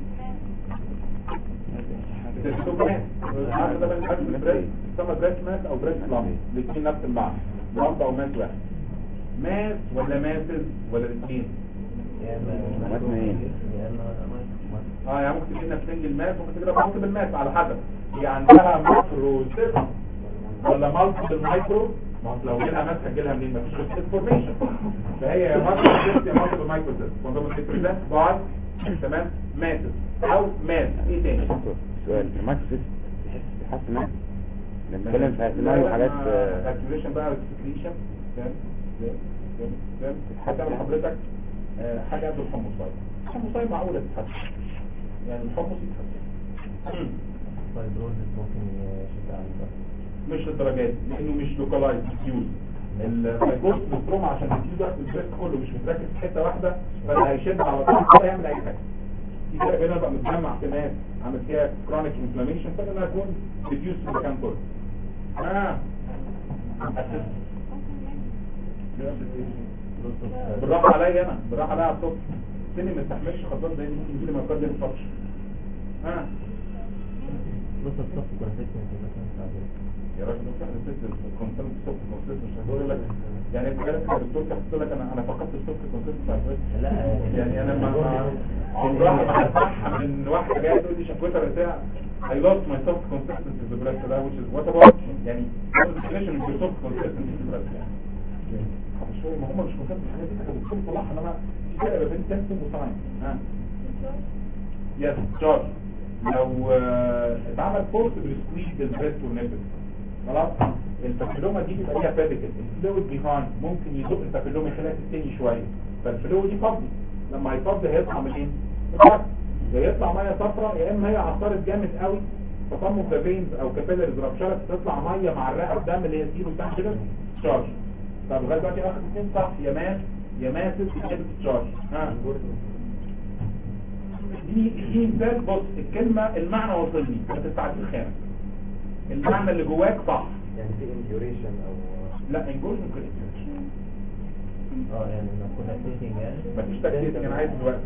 ايه عارف ده من حجم البريس يسمى بريس ماس او بريس لامي الاثنين نفس المعنى لامب او ماس واحد ماس ولا ماسز ولا الاثنين اه يعني ممكن تجينا سنجل ماس ممكن تجينا مالتيبل ماس على حسب هي عندها ماكرو سيست ولا مالتيبل مايكرو ما لو جيلها ماس هتجيلها منين مفيش سيست فورميشن فهي يا ماكرو سيست يا مالتيبل مايكرو سيست كنت بتبريزنت بعض تمام ماسز او ماس ايه تاني سؤال الماكسس تحس تحس معاك لما اتكلم في اسماء وحاجات اكتيفيشن بقى سكريشن حتى لو حضرتك آه، حاجه قد الحمصايه الحمصايه معقوله تتحسن يعني الحمص يتحسن فايبروزس ممكن يشد على الضغط مش للدرجات دي لانه مش لوكالايز ديفيوز الفايبروس بالتروما عشان الديفيوز واحد البريست كله مش متركز في حته واحده فاللي هيشد على طول كده يعمل اي حاجه في فرق بين بقى متجمع في ناس عامل فيها كرونيك انفلاميشن فرق انها تكون ديفيوز في المكان كله اه بالراحه عليا انا بالراحه عليا على الصبح سني ما يستحملش خطوات زي دي ممكن يجي لي مايوكارديا انفاركشن ها بص الصف كونسيستنسي مثلا بتاع ده. يا راجل انت احنا ست الكونسنت ستوب كونسنت مش هقول لك يعني انت جالك الدكتور تحط لك انا انا فقدت ستوب كونسنت بتاع لا يعني انا ما ما- عمرها ما هسمعها من واحده جايه تقول لي شكوتها رساله I lost my soft consistency في البريست ده which is what about يعني what is the definition of your soft consistency في البريست يعني مش فاهم ما هم مش مهتم بالحاجات دي كانوا بيدخلوا صلاح انما في فرق بين تيست وساين ها يس جورج لو آه، اتعمل فورس بالسكويز البريست والنبل خلاص البابيلوما دي بيبقى ليها بابيكل الفلويد بيهايند ممكن يزق البابيلوما يخليها تتني شويه فالفلويد يفضي لما يفضي هيطلع من ايه؟ من الرأس. يا يطلع ميه صفراء يا اما هي عصارت جامد قوي تصمم ذا فينز او كابيلاريز رابشرت تطلع ميه مع الرئه الدم اللي هي سيرو بتاع كده تشارج طب لغايه دلوقتي اخر اثنين صح يا ماس يا ماسس يا تشارج ها دي دي مثال بص الكلمه المعنى وصلني ما تستعجلش خانك المعنى اللي جواك صح يعني في انديوريشن او لا انجوز ممكن انجوز اه يعني لما كنا تيكينج يعني مفيش تكتيك انا عايز دلوقتي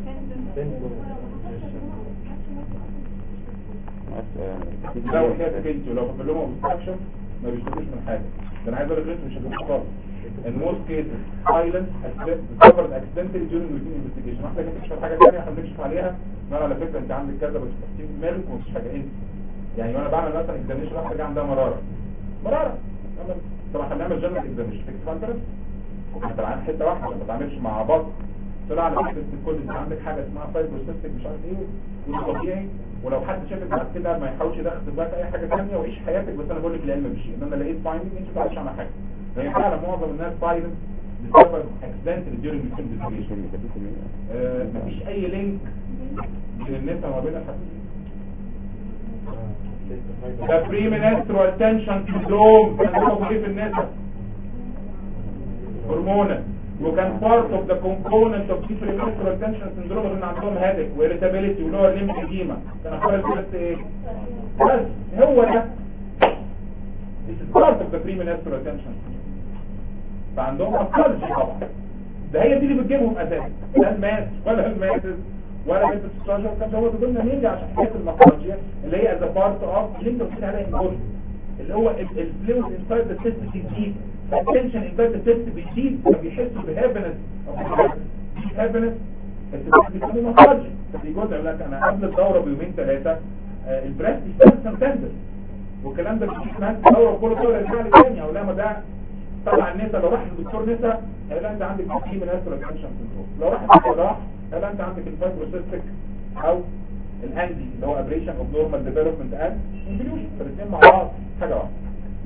لو حكايه كنت لو في لهم اوبستراكشن ما بيشتكوش من حاجه ده انا عايز اقول لك انتوا مش هتبقوا خالص in most cases silent discovered accidentally during routine investigation واحده كانت تكشف حاجه ثانيه احنا بنكشف عليها ان انا على فكره انت عندك كذا بس تحسين دماغك ومش حاجه انت يعني وانا بعمل مثلا اكزاميشن واحده جايه عندها مراره مراره أنا- طب احنا بنعمل جنرال اكزاميشن تكتب انت انت عن حته واحده ما بتتعاملش مع بعض طلع على فكره ان كل انت عندك حاجه اسمها فايبروسيستيك مش عارف ايه وده طبيعي ولو حد شافك بعد كده ما يحاولش يدخل بالك اي حاجه ثانيه وعيش حياتك بس انا بقول لك العلم بشيء ان انا لقيت فايندنج انت ما تعرفش عنها حاجه لان فعلا معظم الناس فايلنت بسبب اكسيدنتال ديورنج الانفستيجيشن مفيش اي لينك بين النساء وما بين الحساسين ده بري منسترال تنشن سندروم كان هو ايه في النساء هرمونال وكان part of the component of premenstrual tension syndrome ان عندهم هادك وإريتابيليتي ولور ليمف edema كان اخبار البريست ايه بس هو ده This is part of the premenstrual tension فعندهم أبطالجي طبعا ده هي دي اللي بتجيبهم اساسا لا الماس ولا الماسز ولا بنت الستراجر كان هو ضمن مين عشان حكايه المخرجيه اللي هي as a part of اللي انت بتقول عليها انجورج اللي هو الفلويد انسايد ذا سيست بيزيد فالتنشن انسايد ذا سيست بيزيد فبيحسوا بهابنس هابنس السيست بيسموه مخرجي ففي جزء يقول لك انا قبل الدوره بيومين ثلاثه البريست يستنسن تندر والكلام ده مش اسمها الدوره كل دوره يرجع لي تاني او لا ما ده طبعا النساء لو راح للدكتور نساء هيلاقي انت عندك في من اسفل تنشن سندروم لو راح للجراح هيلاقي انت عندك الفايبروسيستيك او الاندي اللي هو ابريشن اوف نورمال ديفلوبمنت اند انفليوشن فالاثنين مع بعض حاجه واحده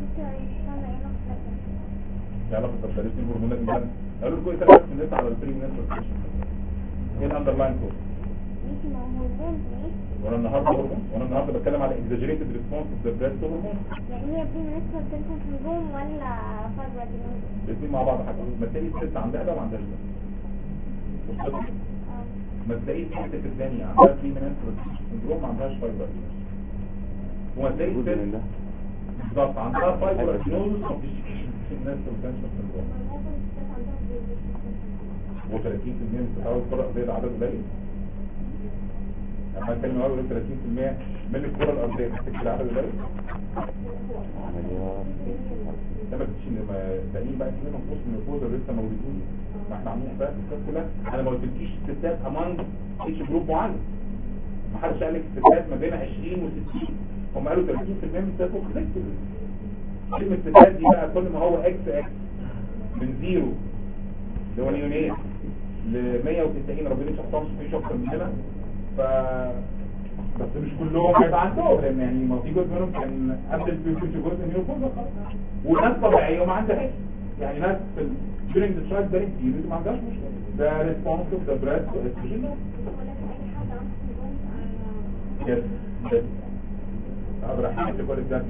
يلا في التفسير الهرمونات اللي قالوا لكم ايه تفسير الناس على البري منسترال ايه الاندرلاين كود وانا النهارده هرمون وانا النهارده بتكلم على اكزاجريتد ريسبونس اوف ذا بريست هرمون الاثنين مع بعض حاجه ما تلاقي الست عندها ده وما عندهاش ده والصدق ما تلاقي الست الثانيه عندها في منسترال سندروم ما عندهاش فايبر وما تلاقي الست بالظبط عندها فايبر نوز كومبليكيشن في المنسترال تنشن سندروم و30% من تحول الكره الارضيه ده عدد قليل لما اتكلم اقول 30% من الكره الارضيه تفتكر عدد قليل لما تشيل لما التانيين بقى في منهم نص من الفوز لسه مولودين ما احنا عاملين حساب الكاس كلها انا ما قلتلكيش الستات امانج اتش جروب معين ما حدش قال لك الستات ما بين 20 و60 هم قالوا 30% من الستات كولكتيف كلمه الستات دي بقى كل ما هو اكس اكس من زيرو اللي هو نيونيت ل 190 ربنا يشخصهم مفيش اكتر من هنا ف بس مش كلهم هيبقى عندهم لان يعني ما في جزء منهم كان قبل البيوتيوش جزء من الفوز وناس طبيعيه وما عندهاش يعني ناس في during the child bearing period ما عندهاش مشكله ده responsive ده breast واستروجين يس يس عبد الرحمن تقول الذات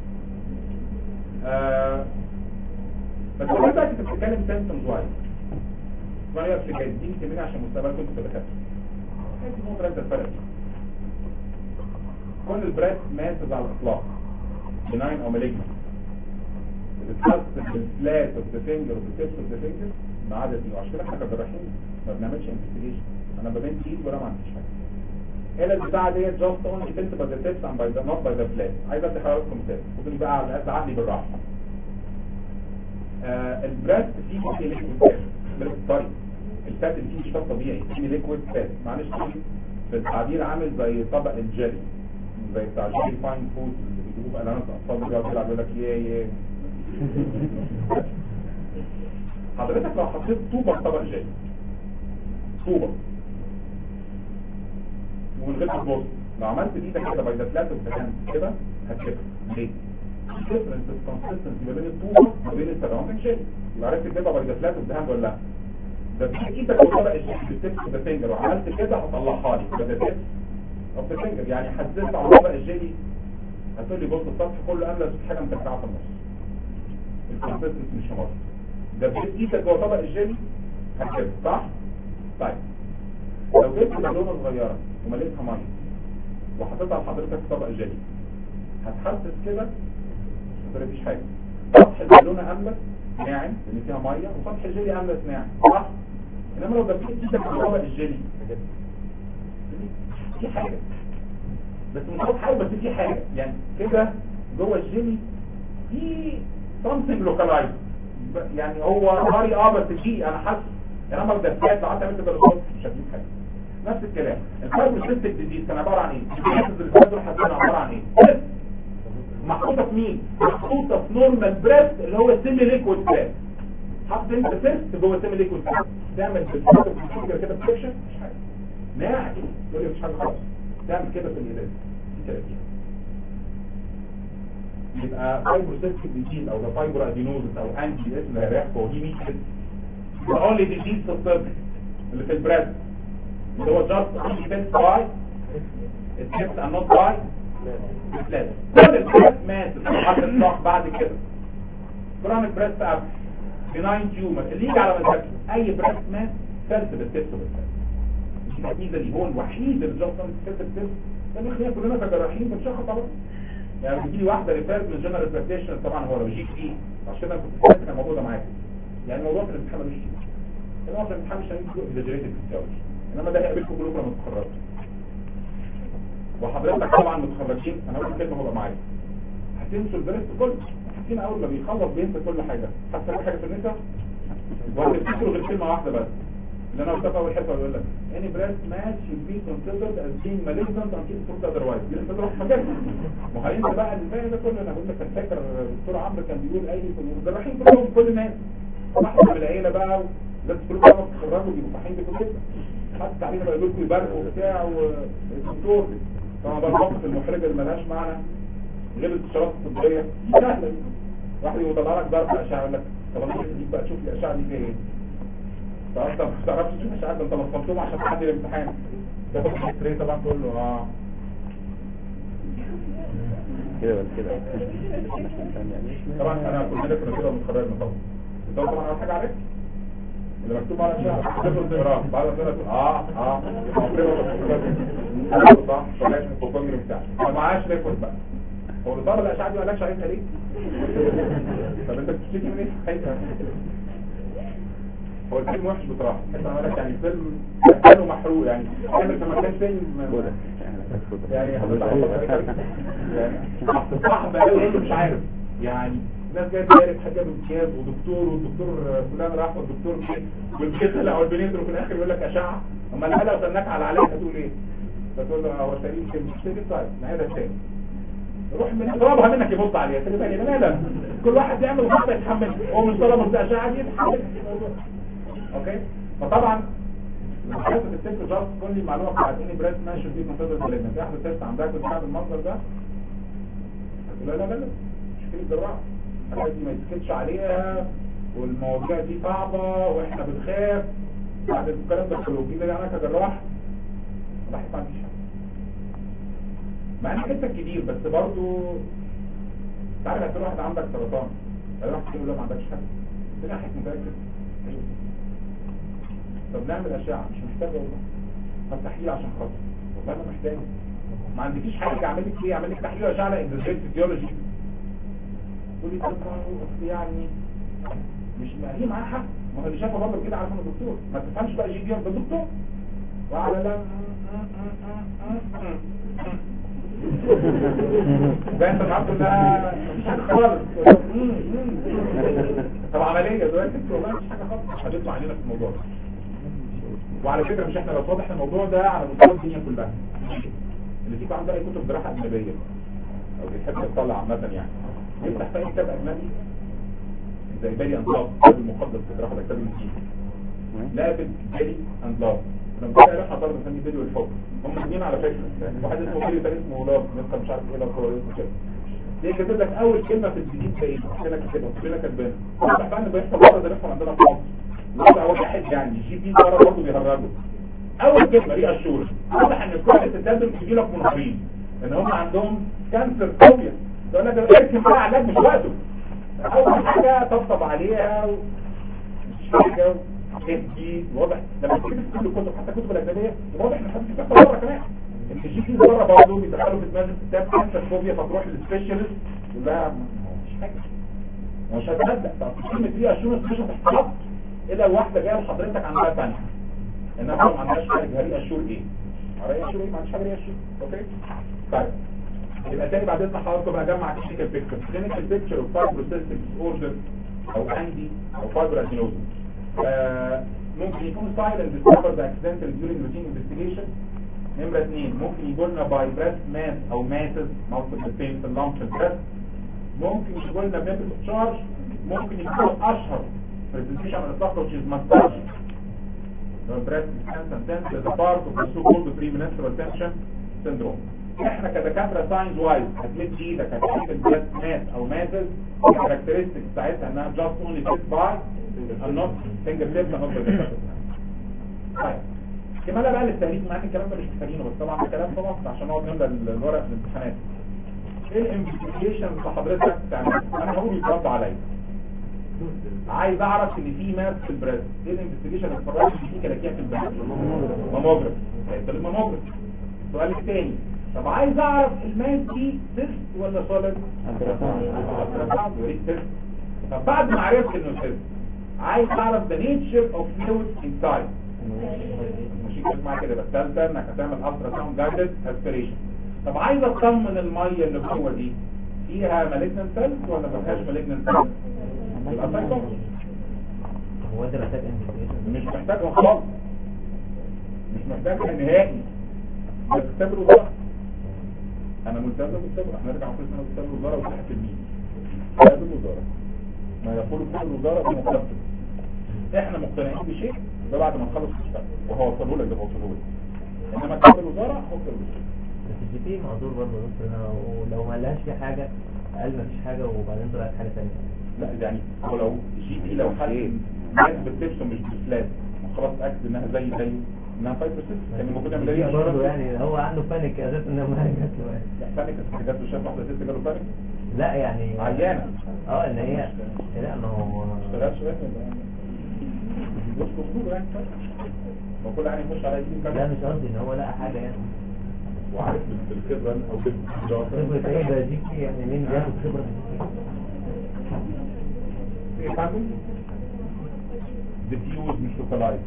آه بس هو بقى انت بتتكلم سيمتومز وايز رايك في جايزين كمان عشان مستقبلكم انتوا دكاتره انت مو برد الفرق كل البريست ماسز على الاطلاق بناين او مالجنا بتحس بالفلات اوف ذا فينجر اوف ذا اوف ذا فينجر ما عدا دي وعشان كده احنا كجراحين ما بنعملش انفستيجيشن انا ببين ايد ولا ما عنديش حاجه هنا البتاعه ديت جاست اونلي تنت باي ذا تيبس اند باي ذا نوت باي ذا فلات عايز ادي حضراتكم مثال خدوني بقى على قد عقلي بالراحه آه البريست فيه فيه ليكويد فات بريست طري الفات اللي فيه مش فات طبيعي فيه ليكويد فات معلش في التعبير عامل زي طبق الجيلي زي بتاع الجيلي فاين فود اللي بيجيبوه في اعلانات اطفال بيقعد يلعب يقول لك يا يا حضرتك لو حطيت طوبه في طبق جيلي طوبه ومن غير ما تبص لو عملت بايدك كده باي ذا فلات كده هتكبر ليه؟ difference في consistency ما بين الطوبة وما بين السراوندنج شيل يبقى عرفت كده باي ذا فلات اوف ذا ولا لا ده في ايدك وطبق الشيل بالتيبس اوف ذا فينجر وعملت كده هطلعها لي يبقى ده تيبس اوف ذا فينجر يعني حزنت على طبق الجيلي هتقول لي بص السطح كله املس في حاجه مكعكعه في النص الكونسيستنسي مش مظبوط ده بجيب ايدك جوه طبق الجيلي هتكبر صح؟ طيب لو جبت بالونه صغيره ومليتها ميه وحطيتها لحضرتك في طبق جيلي هتحسس كده ما فيش حاجه سطح البالونه املس ناعم لان فيها ميه وسطح الجيلي املس ناعم صح انما لو دبيت ايدك في طبق الجيلي في حاجه بس مش عارف حاجه بس في حاجه يعني كده جوه الجيلي في something localized يعني هو طري اه بس في انا حاسس انما لو دبيت لو قعدت عملت بالرصاص مش هتجيب حاجه نفس الكلام الفايبروسيستيك ديزيز كان عباره عن ايه؟ الجهاز اللي فاتوا حاسين عباره عن ايه؟ محطوطه في مين؟ محطوطه في نورمال بريست اللي هو سيمي ليكويد فات حط انت فيست جوه سيمي ليكويد فات تعمل بالفينجر كده بسكشن مش حاجه ناعم تقول لي مش حاجه خالص تعمل كده في الإيدات دي كده يبقى فايبروسيستيك ديزيز او ده فايبرو ادينوزس او انتي اسم الهريح فهو دي مين كده يبقى اونلي ديزيز في الطب اللي في البريست اللي هو just only fixed by it's fixed and not by البلاد كل البريست مات حط الضغط بعد كده كرونيك بريست اب بناين تيومر اللي يجي على مزاجه اي بريست مات فلت بالتست بالتست دي الميزه دي هو الوحيد اللي جاست اونلي فلت بالتست ده بيخلينا كلنا كجراحين بنشخص طبعا يعني بتجي لي واحده ريفيرد من جنرال براكتيشنر طبعا هو لو جي بي عشان انا كنت فاكر الموضوع ده معاك يعني الموضوع في الامتحان ملوش كده الموضوع في الامتحان مش هنجيب اكزاجريتد فيسيولوجي انما ده هيقابلكم كلكم لما تتخرجوا وحضرتك طبعا متخرجين انا هقول كلمه هو معايا هتنسوا البريست كله حاسين اول ما بيخلص بينسى كل حاجه حتى كل حاجه في النساء وهتفتكروا غير كلمه واحده بس اللي انا قلتها في اول حته بيقول لك any breast mass should be considered as being malignant until proved otherwise دي انت تروح حاجات ما هو انت بقى الباقي ده كله انا بقول لك كان فاكر الدكتور عمرو كان بيقول اي في الجراحين كلهم كل الناس واحد من العيله بقى لازم كلهم لما تتخرجوا بيبقوا فاحين بكل كده حتى علينا بقى يقول لكم يباركوا وبتاع والدكتور طبعا بقى المواقف المحرجه اللي مالهاش معنى غير الاستشارات الطبيه سهله واحد يطلع لك ضرب اشعه يقول لك طب انا دي بقى تشوف لي الاشعه دي فيها ايه فانت ما تعرفش تشوف اشعه ده انت مصمتهم عشان تعدي الامتحان تاخد الستري طبعا تقول له اه كده ولا كده طبعا انا كلنا كنا كده متخرجنا طبعا انت طبعا على حاجه عليك اللي مكتوب على الاشعه تدخل تقراه بعد ما تقرا تقول اه اه صح طلعت من الكوبانجر بتاعك ما معاش ريكورد بقى هو اللي طلب الاشعه دي ما قالكش عليها ليه طب انت بتشتكي من ايه حقيقه هو الفيلم وحش بصراحه انت عملت يعني فيلم كانه محروق يعني اعمل في مكان فيلم كده يعني حضرتك يعني صاحب قوي انت مش عارف يعني ناس جايه تعرف حاجه بامتياز ودكتور والدكتور فلان راح والدكتور مشي والبنت طلع والبنت وفي الاخر يقول لك اشعه اما الحاله لو سنك على عليك هتقول ايه؟ فتقول له هو سليم كده مش كده طيب ما هذا تاني روح من طلبها منك يبص عليها خلي بالك بني ادم كل واحد يعمل غلطه يتحمل هو مش طلب اشعه دي يتحمل اوكي فطبعا حاسس الست جاست كل لي المعلومه بتاعت اني بريست ماشي في منتظر سليمه في واحده ست عندها كنت بتعمل المنظر ده لا لا لا لا مش في الجراحه الحاجات دي ما يسكتش عليها والمواضيع دي صعبه واحنا بنخاف بعد الكلام ده كله كده انا كجراح بحس ما عنديش حاجه مع ان حته كبير بس برضو تعرف هتقول واحد عندك سرطان هيروح تقول له ما عندكش حاجه تلاقي حضرتك متاكد طب نعمل اشعه مش محتاج والله طب تحليل عشان خاطر والله انا محتاج ما عندكيش حاجه اعمل لك ايه اعمل لك تحليل اشعه على اندوسيل فيزيولوجي تقول لي طب ما هو يعني مش ما هي معاها حق ما هو اللي شافه برضه كده عارف انه دكتور ما تفهمش بقى جي بي ده دكتور وعلى لا ده انت الحمد لله مفيش حاجه خالص طب عمليه دلوقتي والله مفيش حاجه خالص هتطلع علينا في الموضوع ده وعلى فكره مش احنا لو واضح الموضوع ده على مستوى الدنيا كلها اللي فيكم عنده اي كتب جراحه اجنبيه او بيحب يطلع عامه يعني يفتح في أي كتاب اجنبي زي بالي انصاف الكتاب المقدس في جراحه الكتاب المسيحي لا في بالي انصاف لما كنت اروح اطلب اسميه فيديو الحب هم اثنين على فكره واحد اسمه بالي ثاني اسمه لاف نسخه مش عارف ايه لاف هو اسمه كده ليه كاتب لك اول كلمه في الجديد ده ايه كده كاتبها كلنا كاتبينها واضح بقى ان بيحصل بره ده بيحصل عندنا في مصر وضع واحد يعني جي بي بره برضه بيهرجوا اول كلمه ري اشور واضح ان كل التسلسل بيجي لك منهارين ان هم عندهم كانسر فوبيا يقول لك اركب بقى علاج مش وقته اول حاجه طبطب عليها و... مش حاجه دي واضح لما تيجي كل الكتب حتى الكتب الاجنبيه واضح ان حد بيحصل بره كمان ان الجي بي بره برضه بيدخلوا في دماغ الكتاب كانسر فوبيا فتروح للسبيشالست يقول لها مش حاجه مش هتصدق طب كلمه ري اشور مش هتحصل الا واحده جايه لحضرتك عندها ثانيه انها طبعا ما عندهاش حاجه ري اشور ايه ري اشور ايه ما عندهاش حاجه ري اشور اوكي طيب يبقى تاني بعد اذن حضراتكم بقى اجمع كلينيكال بيكتشر كلينيكال بيكتشر اوف فايبروسيستيك اوردر او عندي او فايبر ادينوزم ممكن يكون سايلنت ديسكفرد اكسيدنتال ديورنج روتين انفستيجيشن نمرة اثنين ممكن يقول لنا باي بريست ماس او ماسز مالتيبل بين في اللامب في البريست ممكن يقول لنا ميثود تشارج ممكن يكون اشهر presentation of the which is massage the breast expands and then as a part of the so-called premenstrual tension syndrome احنا كدكاتره ساينز وايز هتمد ايدك هتشوف البريست ماس او ماسز الكاركترستكس بتاعتها انها just only fit by and not finger tips and not by the طيب كمان بقى للتهريج معاك الكلام ده مش محتاجينه بس طبعا ده كلام في مصر عشان نقعد نملى الورق في الامتحانات ايه الانفستيجيشن اللي حضرتك تعمل انا هقول يترد عليا عايز اعرف ان في ماس في البريست ايه الانفستيجيشن اللي اتفرجت في كلاكيع في البريست ماموجراف هيطلب الماموجراف السؤال الثاني طب عايز اعرف الماس دي سيست ولا سوليد طب بعد ما عرفت انه سيست عايز اعرف the nature of fluid inside مش اسمع كده بس ثالثه انك هتعمل الترا ساوند جايدد اسبيريشن طب عايز اطمن الميه اللي جوه دي فيها مالجنت سيلز ولا ما فيهاش مالجنت سيلز يبقى سايكومتري هو انت محتاج انفستيجيشن مش محتاجها خالص مش محتاجها نهائي بس كتاب الوزاره انا ملتزم بالكتاب احنا نرجع نقول انا كتاب الوزاره وتحت المين كتاب الوزاره ما يقول كتاب الوزاره ده مقدم احنا مقتنعين بشيء ده بعد ما نخلص الشغل وهو وصله لك ده وصله لك انما كتاب الوزاره هو كتاب الوزاره بس الجي بي معذور برضه يا دكتور انا ولو ما لهاش في حاجه قال ما فيش حاجه وبعدين طلعت حاجه ثانيه لا يعني هو لو جي بي لو حد ناس بتلبسه مش بسلات خلاص اكد انها زي زي انها فايبروسيس كان المفروض يعمل ايه برضه يعني هو عنده بانيك اساس ان ما جات له يعني. لا بانيك بس جات له شاف واحده ست جاله بانيك لا يعني عيانة. اه ان هي لا ما هو ما اشتغلش بس يعني بص بص يعني هو كل عين يخش على يجيب لا كذا مش قصدي ان هو لقى حاجه يعني وعارف بالخبره او بالدراسه خبرة ايه ده جي بي يعني مين بياخد خبرة ايه فاهم ديفيوز مش لوكالايز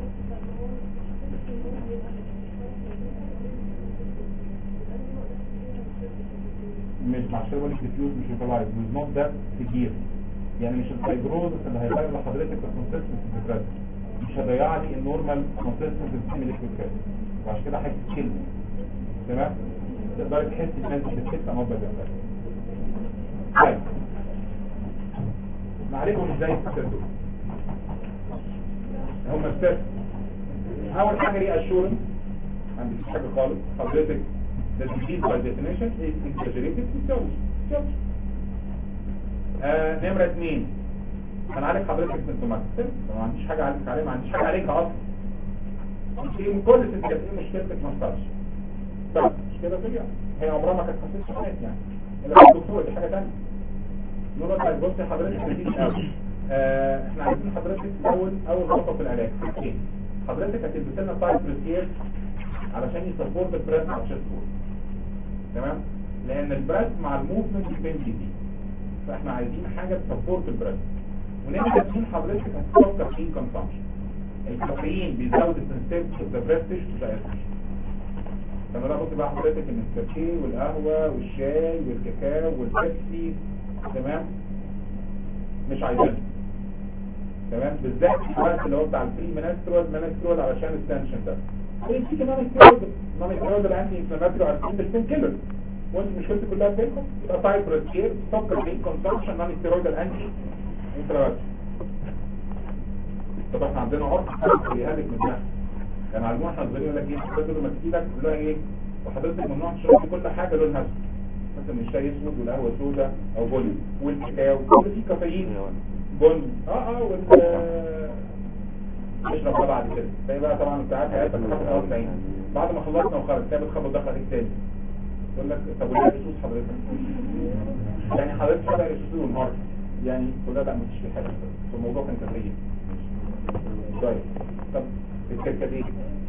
مش مع شويه بقول لك ديفيوز مش لوكالايز ويز نوت ذات كتير يعني مش الفايبروز اللي هيغير لحضرتك الكونسيستنسي في البريد مش هيضيع لي النورمال كونسيستنسي في الليكويد بريد وعشان كده حاجه كلمه تمام تقدري تحسي ان انت بتحس امراض بالجسد طيب نعالجهم ازاي الستات دول هم الستات اول حاجه دي اشورنس ما عنديش حاجه خالص حضرتك the disease by definition is exaggerated physiology physiology. آه نمرة اثنين هنعالج حضرتك سيمتوماتيك ما عنديش حاجة اعالجك عليها ما عنديش حاجة عليك اصلا انت كل ست ايه مشكلتك ما تطلعش بس مش كده طبيعي هي عمرها ما كانت حساسة حياتي يعني الا الدكتور دي حاجة تانية نقول لك بصي حضرتك بتيجي قوي آه احنا عايزين حضرتك اول اول خطوه في العلاج حاجتين حضرتك هتلبس لنا تايب بريسير علشان يسبورت البريس على الشيست وول تمام لان البريس مع الموفمنت بين دي فاحنا عايزين حاجه تسبورت البريست ونمره اتنين حضرتك هتحط كافيين كونسامشن الكافيين بيزود السنسيتيف اوف ذا بريست تيشو بتاع فانا لا بص بقى حضرتك ان الكافيه والقهوه والشاي والكاكاو والبيبسي تمام مش عايزينها تمام بالذات في الوقت اللي هو بتاع البري منسترول منسترول علشان التنشن ده في كمان ستيرويد نون ستيرويد الانتي انفلاماتوري عارفين بالبين كيلر وانت مشكلتك كلها بينكم يبقى سايبرس كير ستوب البين كونسامشن نون ستيرويد الانتي انفلاماتوري طب احنا عندنا عرض بيهلك من ده يعني علمونا احنا صغيرين يقول لك ايه الحاجات لما تجيلك كلها ايه وحضرتك ممنوع تشرب كل حاجه لونها اسود مثلا الشاي اسود والقهوه سوداء او بني والكاكاو كل فيه كافيين بني اه اه وال اشرب بقى بعد كده زي بقى طبعا انت عارف حياتك خبط خلاص العين بعد ما خلصنا وخرج كده بتخبط دخل عليك تاني يقول لك طب وليه رصوص حضرتك يعني حضرتك شبه رصوص والنهار يعني كلها لا مفيش في حاجه الموضوع كان كافيين طيب طب الكركديه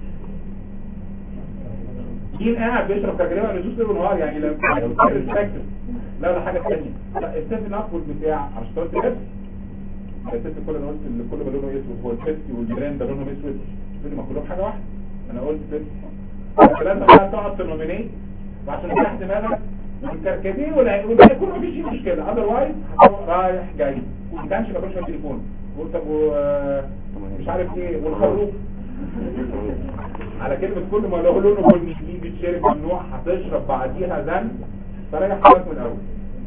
مين قاعد بيشرب كركديه ولا جوز ليل نهار يعني لو لا ولا حاجه ثانيه لا السيفن اب والبتاع عشان تقول لبس الست كل انا قلت اللي كل ما لونه اسود هو البيبسي والجيران ده لونهم اسود تقول ما كلهم حاجه واحده انا قلت بيبسي لازم بقى تقعد تنومينيت وعشان تحت دماغك والكركديه والباقي كله مفيش مشكله اذروايز رايح جاي ما كانش ما كانش التليفون قلت طب مش عارف ايه والخروف على كلمة كل ما له لونه بني دي بتشارك ممنوع هتشرب بعديها زن فريح حالك من الاول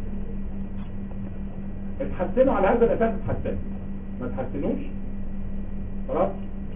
اتحسنوا على هذا الاساس اتحسنوا ما تحسنوش خلاص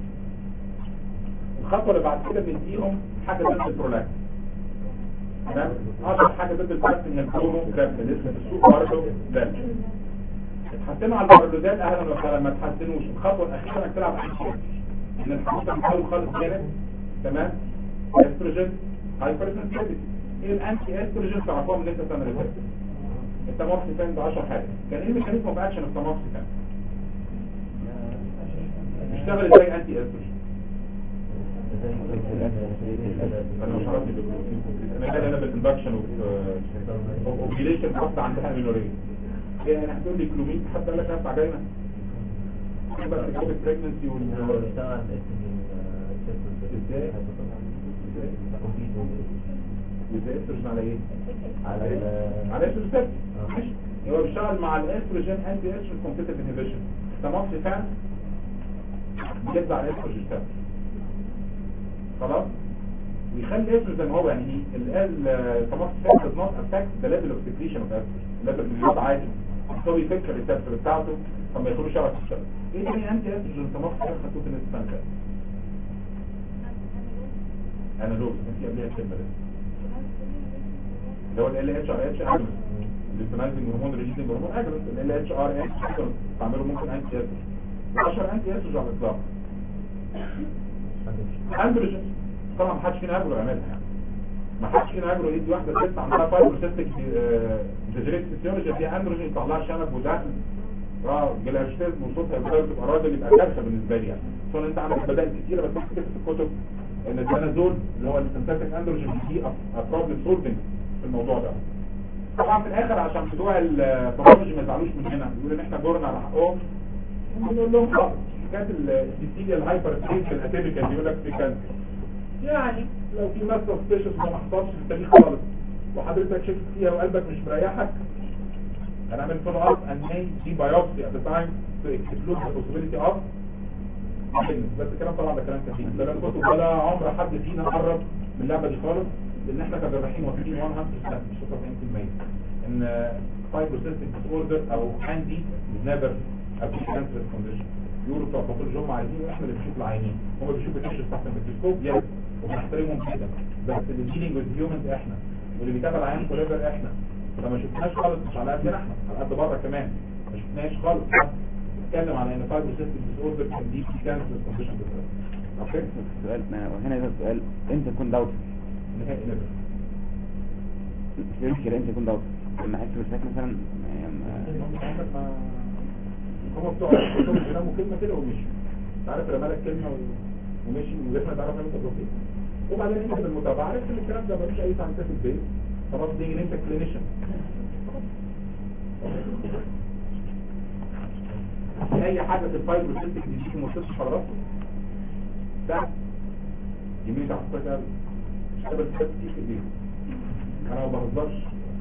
الخطوة اللي بعد كده بنديهم حاجة ضد البرولاكت تمام اشهر حاجة ضد البرولاكت هي البرونو جرافت لسه في السوق برضه ده اتحسنوا على البرلودات اهلا وسهلا ما تحسنوش الخطوة الاخيرة انك تلعب انشيت ان الحموضة بتحاول خالص جانب تمام استروجين هايبر سنسيتيفيتي ايه الانتي استروجين تعرفوها من لسه السنه اللي فاتت التاموكسيفان ده 10 حاجه كان ايه ميكانيزم اوف اكشن التاموكسيفان بيشتغل ازاي انتي استروجين انا مش عارف انا قال انا بالاندكشن اوبيليشن حتى عندها مينوريه يعني هتقول لي كلومين حد قال لك نفع جاينا بقى في الكوبيك بريجنسي وال ازاي ازاي استروجين على ايه على ال- على استروجين ماشي هو بيشتغل مع الاستروجين انتي استروجين كومبيتيتيف انهبيشن تمام بيبدا على الاستروجين خلاص ويخلي الاستروجين زي ما هو يعني التمام does not affect the level of secretion of estrogen الليفل بيقعد عادي هو بيفكر الريسبتور بتاعته فما يدخلوش شبكه في الشبكه ايه تاني انتي استروجين تمام خدتوه في النسبه ده انا لوز انت قبلها الكلمه دي اللي هو ال اتش ار اتش اجنس الليبتنايزنج هرمون ريليزنج هرمون اجنس ال اتش ار اتش تعملوا ممكن انتي استروجين 10 انتي استروجين على الاطلاق اندروجين طبعا ما حدش فينا قبله يعملها يعني ما حدش فينا قبله يدي واحده ست عندها فايبروسيستيك ديجريت فيسيولوجي فيها اندروجين يطلع لها شنب ودقن اه جلاستيز وصوتها يبقى تبقى راجل يبقى كارثه بالنسبه لي يعني خصوصا انت عندك بدائل كتيره بس كتير في الكتب ان التنازل اللي هو السنتاتيك اندروجين دي بروبلم سولفنج في الموضوع ده طبعا في الاخر عشان بتوع الباثولوجي ما يزعلوش مننا يقولوا ان احنا جورنا على حقهم نقول لهم خلاص حكايه الديسيليا الهايبر ستيت الاتيبيكال بيقول لك في كذا يعني لو في ماستر سبيشس ما حصلش في التاريخ خالص وحضرتك شفت فيها وقلبك مش مريحك هنعمل فولو اب اند مي دي بايوبسي ات ذا تايم تو اكسكلود ذا بوسيبيليتي اوف بس الكلام طبعا ده كلام كتير لا كتب ولا عمر حد فينا قرب من اللعبه دي خالص لان احنا كجراحين واخدين 100% مش 90% ان فايبروسيستيك ديس اوردر او عندي نيفر ابي كانسر كونديشن يقولوا بتوع باثولوجي هم عايزين احنا اللي بنشوف العينين هم بيشوفوا التشخيص تحت الميكروسكوب يس وبنحترمهم جدا بس اللي ديلينج وذ هيومنز احنا واللي بيتابع العيان كوليفر احنا فما شفناش خالص مش على قدنا احنا على قد بره كمان ما شفناش خالص نتكلم على ان فايبروسيستيك ديس اوردر كان دي كانسر كونديشن اوكي السؤال وهنا يبقى السؤال امتى تكون دوت نهائي نبر مش المشكلة امتى تكون دوت لما احس بالفات مثلا يعني ما- هم بتوع الدكتور بيناموا كلمه كده ومشوا انت عارف رمى لك كلمه و- ومشي من غير ما تعرف ان انت بروفيت وبعدين انت بالمتابعه عرفت ان الكلام ده ملوش اي ساينتفك بيز خلاص دي ان انت كلينيشن في اي حاجه في الفايبروسيستيك ديزيز ما وصلتش حضراتكم ده يمين تحت كويس قوي اشتغل كويس كتير في ايديهم انا ما بهزرش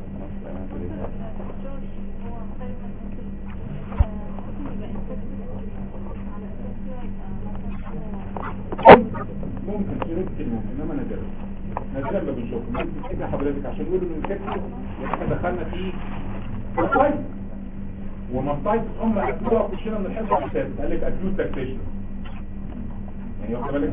ممكن في ممكن انما نادرا نادرا ما بنشوفه ممكن تفتكر حضرتك عشان يقولوا ان الكتف احنا دخلنا فيه مصايب ومصايب ام اكلوها وخشنا من الحصه اللي فاتت قال لك اكيوت لاكتيشن يعني واخد بالك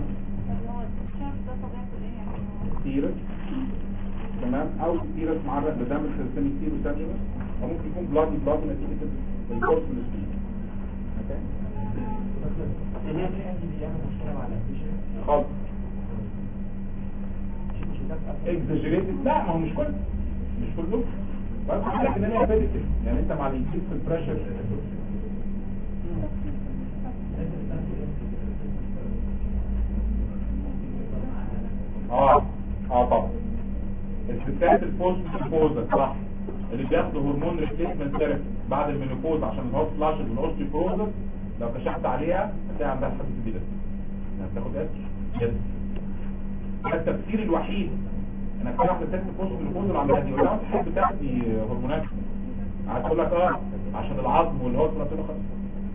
سيرس تمام او سيرس معرض بدم الخلساني كتير وسامجنس او ممكن يكون بلادي بلادي نتيجه الكورس من السبيل خالص اكزاجريتد لا ما هو مش كله مش كله بس عندك ان هي بيديكال يعني انت مع الانكريس في البريشر اه اه طبعا الستات البوست مينوبوزا صح اللي بياخدوا هرمون ريبليسمنت ثيرابي بعد المينوبوز عشان الهوت فلاش والاوستيوبروزس لو كشفت عليها هتلاقي عندها حساسيه جدا هتاخد اس يس ده التفسير الوحيد انك تعرف ست بوست مينوبوز اللي عندها دي ولا انت تحب تاخدي هرمونات هتقول لك اه عشان العظم والهوت فلاش تقول لك خلاص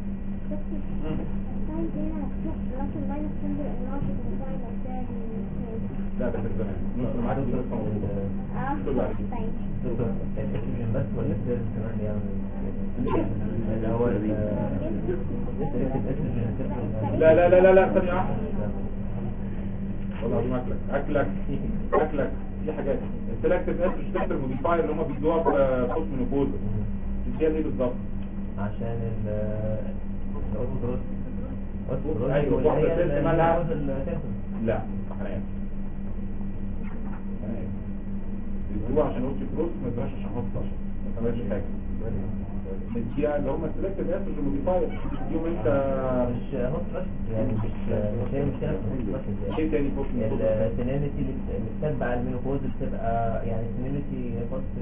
لا ده كان زمان نوصل معاك دي لسه موجوده كل على كده. الاكسجين بس ولا السيرس كمان بيعمل اللي هو ال- لا لا لا لا لا ثانيه واحده والله العظيم اكلك اكلك اكلك في حاجات السلكتيف استروجين موديفاير اللي هم بيدوها في بوست مينوبوز دي ايه بالظبط عشان ال الاوتوروس اوتوروس أيوة، واحدة ست مالها؟ لا انا اسف انا اسف بيدوها عشان اوتي بروس ما يدوهاش عشان هوت فلاش ما تعملش حاجه دي اللي هم السلكتيف استروجين موديفاير يوم انت مش هوت فلاش يعني مش مش هي مشكله في الهوت فلاش ايه تاني بوست مينوبوز السينينيتي اللي بتتبع المينوبوز بتبقى يعني سينينيتي فاست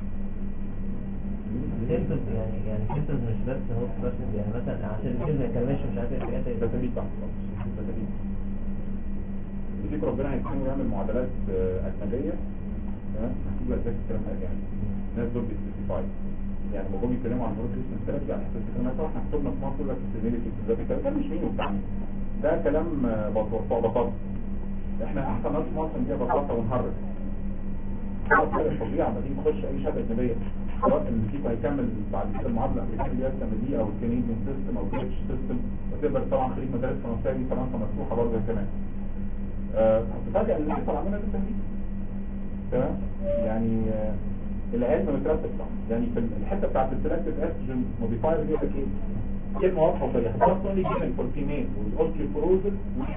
سيمتومز يعني يعني سيمتومز مش بس هوت فلاش يعني مثلا عشان الجلد ما يكملش مش عارف ايه الحاجات ده تمييز تحت خالص ده تمييز يديك ربنا هيكون يعمل معادلات آه، اجنبيه تمام هتجيب لك بس الكلام ده يعني الناس دول بيسبيسيفاي يعني لما جم يتكلموا عن مرض اسمه ثيرابي على حسب الكلام ده احنا حسبنا في مصر لك السيميليتي ده كلام مش مين وبتاع مين. ده كلام آه، بطاطا بطاطا احنا احسن ناس في مصر نجيب بطاطا ونهرج خلاص كده فظيعه لما تيجي تخش اي شهاده اجنبيه سواء اللي فيكم هيكمل بعد كده المعادله الامريكيه اللي هي السنه دي او الكنديان سيستم او البريتش سيستم وتقدر طبعا خريج مدارس فرنسيه دي فرنسا مفتوحه برضه كمان آه، هتفاجئ ان اللي طلع منها ده تهديد تمام يعني آه، العلم مترتب صح يعني في الحته بتاعت السلكتيف استروجين موديفاير دي لك ايه كلمه واضحه وصريحه خاصه اونلي جيفن فور فيميل والاوستيوبروزس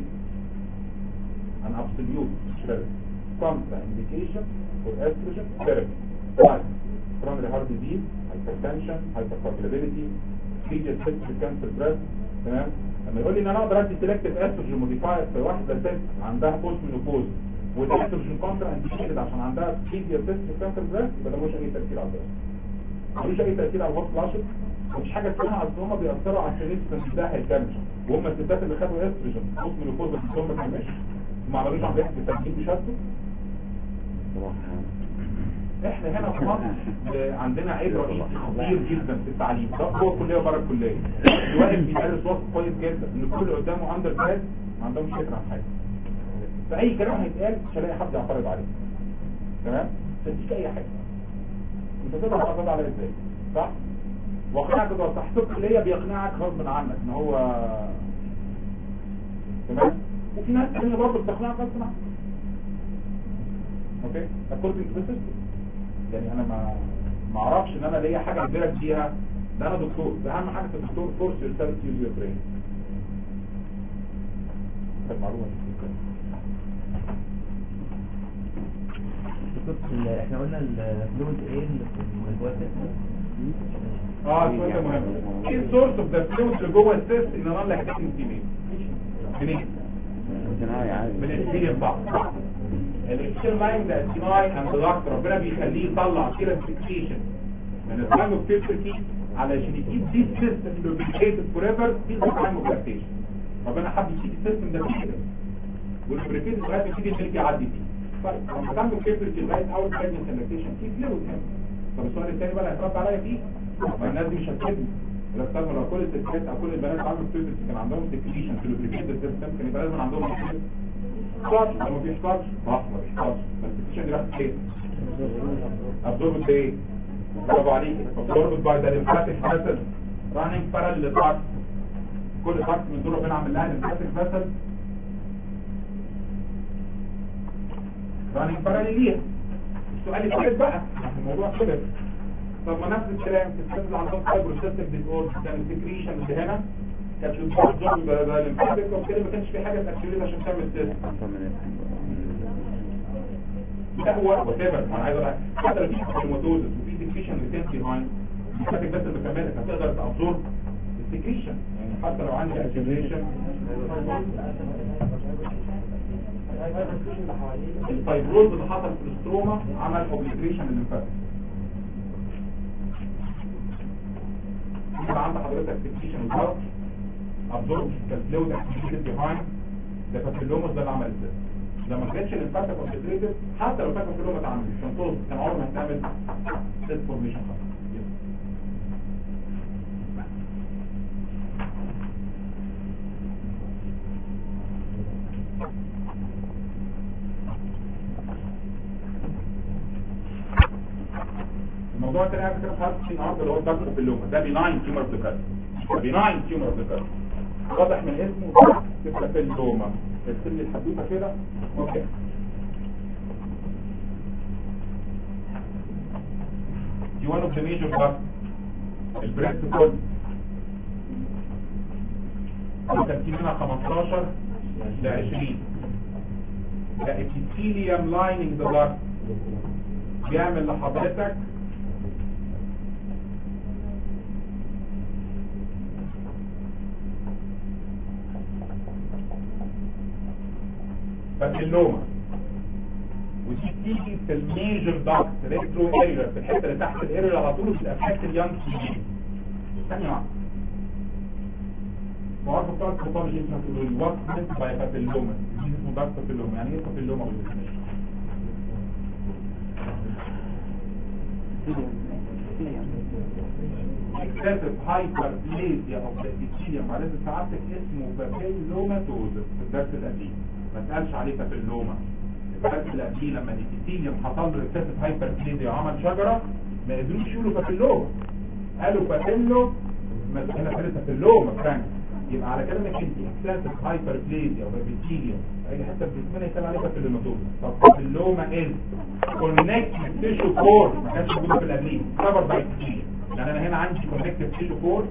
an absolute therapy contraindication for estrogen therapy like coronary heart disease hypertension hypercoagulability previous history of cancer breast تمام لما يقول لي ان انا اقدر ادي سيلكتيف استروجين موديفاير في واحده ست عندها بوست مينوبوز والاستروجين كونترا انديكيتد عشان عندها previous history of cancer breast يبقى ده ملوش اي تاثير على البريست ملوش اي تاثير على الهوت فلاشز مفيش حاجه اسمها اصل هم بيأثروا على السيلكتيف ده هيكمل وهم الستات اللي خدوا استروجين بوست مينوبوز بس هم ما كملش ما عملوش عمليات التمرين بشهادته احنا هنا في مصر آه، عندنا عيب رئيسي خطير جدا في التعليم سواء جوه الكليه وبره الكليه الواحد بيدرس وقت كويس جدا ان كل اللي قدامه اندر جراد ما عندهمش فكره عن حاجه فاي كلام هيتقال مش هلاقي حد يعترض عليه تمام تديك اي حاجه انت تقدر تعترض عليها ازاي صح واقنعك ده تحت الكليه بيقنعك غصب عنك ان هو تمام وفي ناس تانية برضه بتقنعك غصب عنك اوكي according to the system يعني انا ما ما اعرفش ان انا ليا حاجه كبيره فيها ده انا دكتور ده اهم حاجه في الدكتور فورس يور سيلف يوز يور برين كانت معلومه دي. ال- احنا قلنا الفلويد ايه اللي في الجواسيس اه السؤال ده مهم ايه السورس اوف ذا فلويد اللي جوه السيست ان انا اللي هحتاج منين منين صناعي عادي من الاكسجين بقى الاكسجين لاين ده سيناي اند لاكت ربنا بيخليه يطلع كده فيكسيشن من الثايموبيوتريكي علشان يجيب دي سيستم لوبريكيتد فور ايفر دي الثايموبيوتريكي ربنا حب يجيب السيستم ده كده واللوبريكيتد لغايه ما تيجي الملك يعدي فيه طيب لما تعمل كيبرتي لغايه اول بريجننت لاكتيشن في فلويد هنا طب السؤال الثاني بقى اللي هيترد عليا فيه ما الناس دي مش هتفيدني الاستاذ لو كل الستات او كل البنات عندهم كيبرتي كان عندهم سكريشن في اللوبريكيتد سيستم كان يبقى لازم عندهم تاتش لو مفيش تاتش صح مفيش تاتش بس السكريشن دي راحت فين؟ absorbed بايه؟ برافو عليك absorbed by the lymphatic vessel running parallel للتاتش كل تاتش من دول ربنا عامل لها lymphatic vessel running parallel ليها السؤال الثالث بقى الموضوع كده طب ما نفس الكلام الستات اللي عندهم فايبروسيستيك ديس اوردر كان السكريشن اللي هنا كانت بتبقى ده الليمفاتيك وكده ما كانش في حاجه تاكتيفيت عشان تعمل تيست اكتر من لا هو وات ايفر انا عايز اقول لك حتى لو في كروماتوزس وفي سكريشن ريتنسي هاين الليمفاتيك بس اللي بتعملها هتقدر تابزورب السكريشن يعني حتى لو عندي اكتيفيشن الفايبروز اللي حصل في الاستروما عمل اوبليتريشن للليمفاتيك يبقى عند حضرتك سكريشن وضغط ابزورب كالفلويد اكتيفيتد بيهايند ده فابيلوموس ده اللي عمل السيست لما كانتش الليمفاتيك اوبليتريتد حتى لو كانت فابيلوما اتعملت كان طول كان عمره ما هتعمل سيست فورميشن خالص الموضوع الثاني عايز اتكلم حضرتك فيه النهارده اللي هو الدكتور في اللومه ده بيناين تيومر اوف ذا بيناين تيومر اوف ذا واضح من اسمه تبقى في اللومه ارسم لي الحدوته كده اوكي دي one of the major ducts البريست كود ترتيب منها 15 ل 20 ده epithelium lining the duct بيعمل لحضرتك بابيلوما ودي بتيجي في الميجر داكت ريترو اريا في الحته اللي تحت الاريا على طول بتبقى في اليانج سيجين ثانيه واحده معرفة بتاعت الباثولوجي اسمها تقول لي وات مينت باي بابيلوما دي اسمه داكت بابيلوما يعني ايه بابيلوما بالديفينيشن excessive hyperplasia of the epithelium معلش سعادتك اسمه بابيلوماتوزس في الدرس القديم ما تقالش عليه بابيلوما الدرس القديم لما الابيثيليوم حصل له excessive hyperplasia وعمل شجرة ما قدروش يقولوا بابيلوما قالوا بابيلو ما هنا قالت بابيلوما فرانك يبقى على كلامك انت excessive hyperplasia of epithelium اي حته في جسمنا يتقال عليها بابيلوماتوزس طب بابيلوما از connective tissue core ما كانش موجود في القديم covered by epithelium يعني انا هنا عندي connective tissue core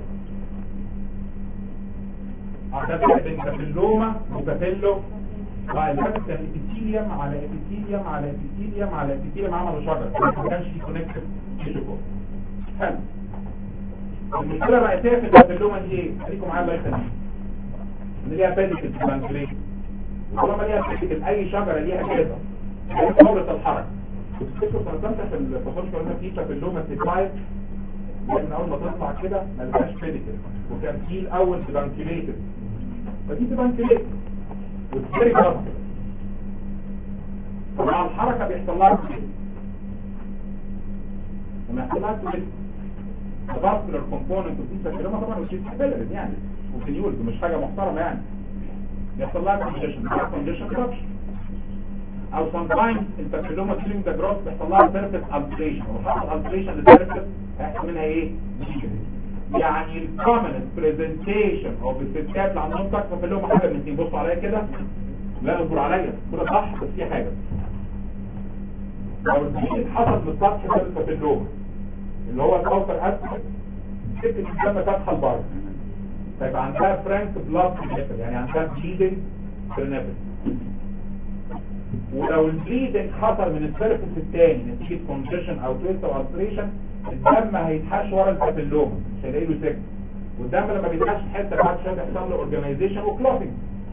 عشان بين بابيلوما وبابيلو الفرق كان ابيثيليوم على ابيثيليوم على ابيثيليوم على ابيثيليوم عملوا شجر ما كانش في كونكتيف تيشو كور حلو المشكله الرئيسيه في البابيلوما دي ايه؟ خليكم معايا الله يخليك ان ليها بيديكل في البنكرياس طالما ليها بيديكل اي شجره ليها كده ثوره الحركه وتفتكروا سنه ثالثه في الباثولوجي قلنا في بابيلوما سيتايب لان اول ما تطلع كده ما لهاش بيديكل وكان في الاول بلانكيليتد فدي بلانكيليتد والسيري بارت مع الحركة بيحصل لها كده لما يحصل لها كده الباسكولار كومبوننت وفي سكريما طبعا وشيء كابيلاريز يعني وفينيولز مش حاجة محترمة يعني بيحصل لها كونجيشن كونجيشن كرابشن او sometimes البابيلوما during the growth بيحصل لها سيرفيس التريشن وحصل التريشن للسيرفيس هيحصل منها ايه؟ يعني الكومنت برزنتيشن او بالستات اللي عندهم طاقه في لهم حاجه من الاثنين بصوا عليا كده لا اصبر عليا كده صح بس في حاجه لو دي حصل من السطح ده في اللوم اللي هو الاوتر اسفل سكه الدم فاتحه لبره فيبقى عندها فرانك بلاد يعني عندها بليدنج في النفس ولو البليدنج حصل من السيرفس الثاني نتيجه كونجيشن او تويست او التريشن الدم هيتحش ورا البابيلوما مش هيلاقي له سكه والدم لما بيتحش في حته بعد شويه بيحصل له اورجانيزيشن وكلوتنج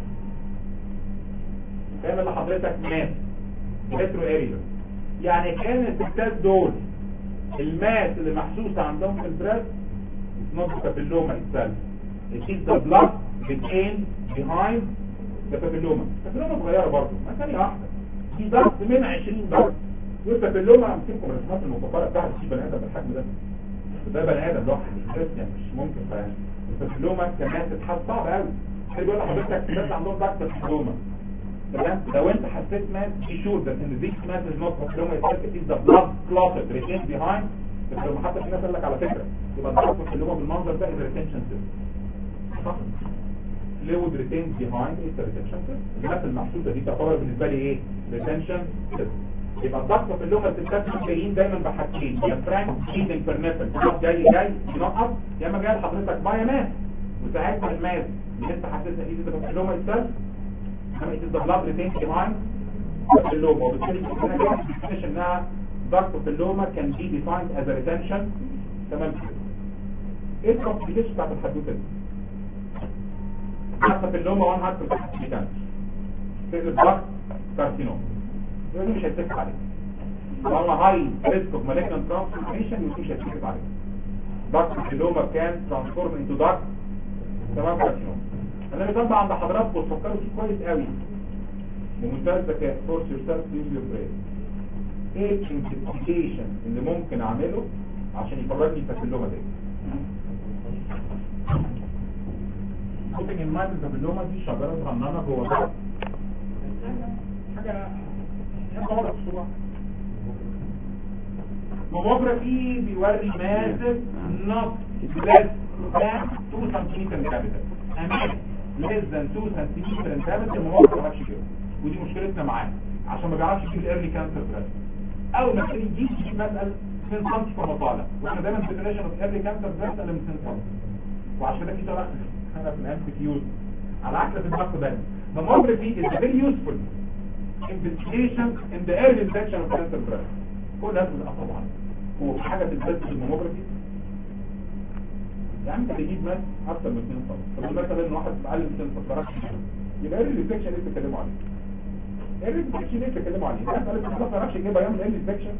فاهم اللي حضرتك مات مترو اريا يعني كان الستات دول الماس اللي محسوسة عندهم في البريست it's not the papilloma itself it is the blood retained behind the papilloma papilloma صغيرة برضه ما ثانية واحدة في ضغط من 20 ضغط والبابيلوما امسككم الرسمات المكبرة بتاعت في بني ادم بالحجم ده ده بني ادم لوحده مش بس يعني مش ممكن فاهم البابيلوما كمان تتحس صعب قوي حد بيقول لحضرتك الناس عندهم ضغط البابيلوما تمام لو انت حسيت ماس be sure that in this mass is not papilloma itself it is the blood clotted retained behind البابيلوما حتى في ناس قال لك على فكرة يبقى الضغط البابيلوما بالمنظر ده is a retention system صح fluid retained behind is a retention system الناس المحسوسة دي تعتبر بالنسبة لي ايه retention system يبقى الضغط في اللغة الستات جايين دايما بحاجتين يا فرانك بليدنج بيرنيفل جاي جاي ينقط يا اما جاي لحضرتك بايا ماس وساعتها الماس اللي انت حاسسها دي تبقى في اللغة الستات انما it is the blood retained behind في اللغة وبالتالي انا جاي بتكتشف انها ضغط في اللغة كان be defined as a retention تمام كده ايه الكومبليكيشن بتاعت الحدوته دي؟ ضغط في اللغة 100% بتاعت الضغط كارسينوم يبقى دي مش هيتفق عليه طالما هاي ريسك اوف مالجنت ترانسفورميشن مش هيتفق عليه ضغط الكيلوما كان ترانسفورم انتو ضغط تمام كارسينوم انا اللي طبعا عند حضراتكم تفكروا فيه كويس قوي بمنتهى الذكاء فورس يور سيلف يوز يور برين ايه الانفستيجيشن اللي ممكن اعمله عشان يفرجني في الكيلوما دي putting in mind الكيلوما دي شجره صغننه جوه ضغط حاجه ماموجرافي بيوري ماسف نوت less than 2 سنتيمتر in diameter أمان less than 2 سنتيمتر in diameter الماموجرافي ما بيعرفش كده ودي مشكلتنا معاه عشان ما بيعرفش يجيب الايرلي كانسر بريست اول ما تيجي يجيب يجيب مسألة 2 سم فما طالع واحنا دايما ديفينيشن اوف ايرلي كانسر بريست اقل من 2 سم وعشان كده في طرق انا في الام كيوز على عكس في الضغط دايما ماموجرافي is very useful investigation in the early detection of cancer breast كل ده اه طبعا هو في حاجه تتبث في الماموجرافي يعني انت تجيب ماس اكتر من 2 سم طب مثلا ان واحد اقل من 2 سم تعرفش يبقى ايه الديتكشن اللي بتتكلموا عليه ايه الديتكشن اللي بتتكلموا عليه انت قال ما تعرفش يجيبها يعمل ايه الديتكشن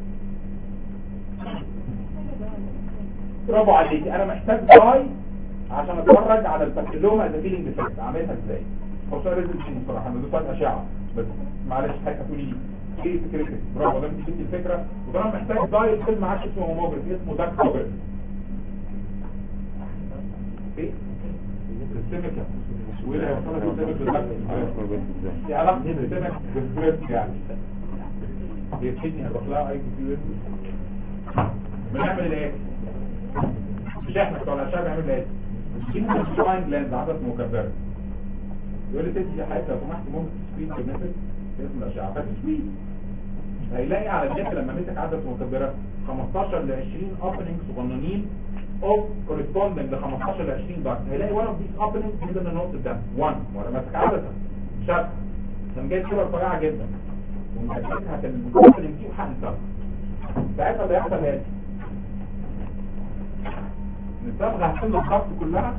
برافو عليك انا محتاج داي عشان اتفرج على الباكيلوما ذا فيلينج ديفكت اعملها ازاي هو سؤال لازم تكون بصراحه انا دوت اشعه بس معلش حاجه تقولي لي ايه فكرتك برافو ده انت جبتي الفكره وده انا محتاج دايت فيلم معاك اسمه هوموجرافي اسمه داك كوبر ايه سيستمك وايه اللي هيوصلك سيستمك بالداك دي علاقه سيستمك بالبريس يعني بيتحدني هروح لها اي كيو بنعمل الايه مش احنا بتوع الاشعه بيعملوا ايه بنجيب السباين جلاند عدد مكبره يقول لي تدي حاجه لو سمحت ممكن تسكرين بالنسبه اسم الاشعه فتسكرين هيلاقي على الجهه لما مسك عدد مكبره 15 ل 20 اوبننج صغننين او كورسبوندنج ل 15 ل 20 ضغط هيلاقي ورا دي اوبننج جدا النقط ده 1 وانا ماسك عدد شد كان جاي كده رفيعه جدا ومسكتها في الاوبننج دي وحقن سبب ساعتها اللي هيحصل هادي الصبغه هتحل الخط كلها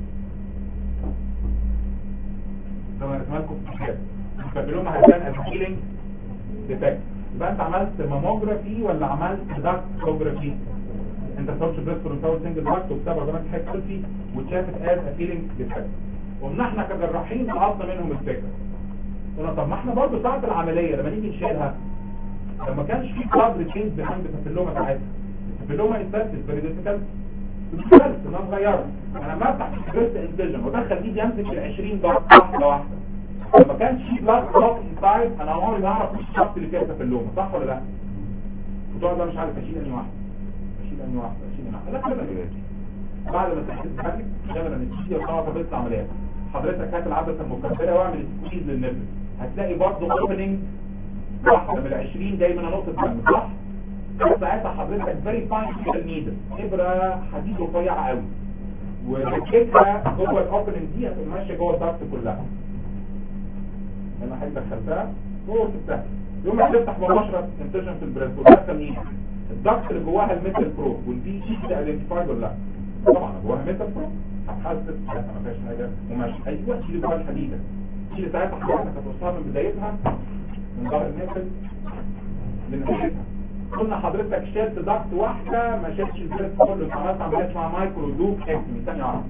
زي ما رسمها لكم في الكتاب الكابيلوما هتبان از هيلينج ديفكت يبقى انت عملت ماموجرافي ولا عملت داكتوجرافي انت بتقولش بريس فرونتال سنجل داكت وبسبب زمان حته فيه واتشافت از هيلينج ديفكت ومن احنا كجراحين لقطنا منهم الفكره قلنا طب ما احنا برضه ساعه العمليه لما نيجي نشيلها لما كانش في كادر تشينج بيهاند الكابيلوما ساعتها الكابيلوما اتبدلت فيري ديفيكالت بس انها صغيره انا لما افتح البريست انسجن وادخل ايدي يمسك ال 20 ضغط واحده واحده لما كانش في بلاد بلوك انسايد انا عمري ما اعرف ايش الشخص اللي فيها اللومه صح ولا لا الدكتور ده مش عارف اشيل انهي واحده اشيل انهي واحده اشيل انهي واحده لا كده بعد ما تحس بحاجه شغل انستيزيا وطبعا طبيعه العمليات حضرتك هات العدسه المكبره واعمل سكويز للنبل هتلاقي برضه اوبننج واحده من ال 20 جاي منها نقطه دم صح ساعتها حضرتك فيري فاين كده نيدل ابره حديد رفيعه قوي وتكتها جوه الاوبننج دي هتبقى ماشيه جوه الضغط كلها لما حضرتك دخلتها جوه سبتها يوم ما هتفتح مباشره انتشن في البريس وتدخل ايه الضغط اللي جواها الميتال برو والبي اي ده ايدنتيفايد ولا لا طبعا جواها ميتال برو هتحسس لا ما فيهاش حاجه وماشي ايوه دي اللي جواها الحديده دي اللي ساعتها حضرتك هتوصلها من بدايتها من ظهر الميتال لنهايتها قلنا حضرتك شلت ضغط واحدة ما شلتش البريست كله عملت عملية اسمها مايكرو دوك اكتمي ثانية واحدة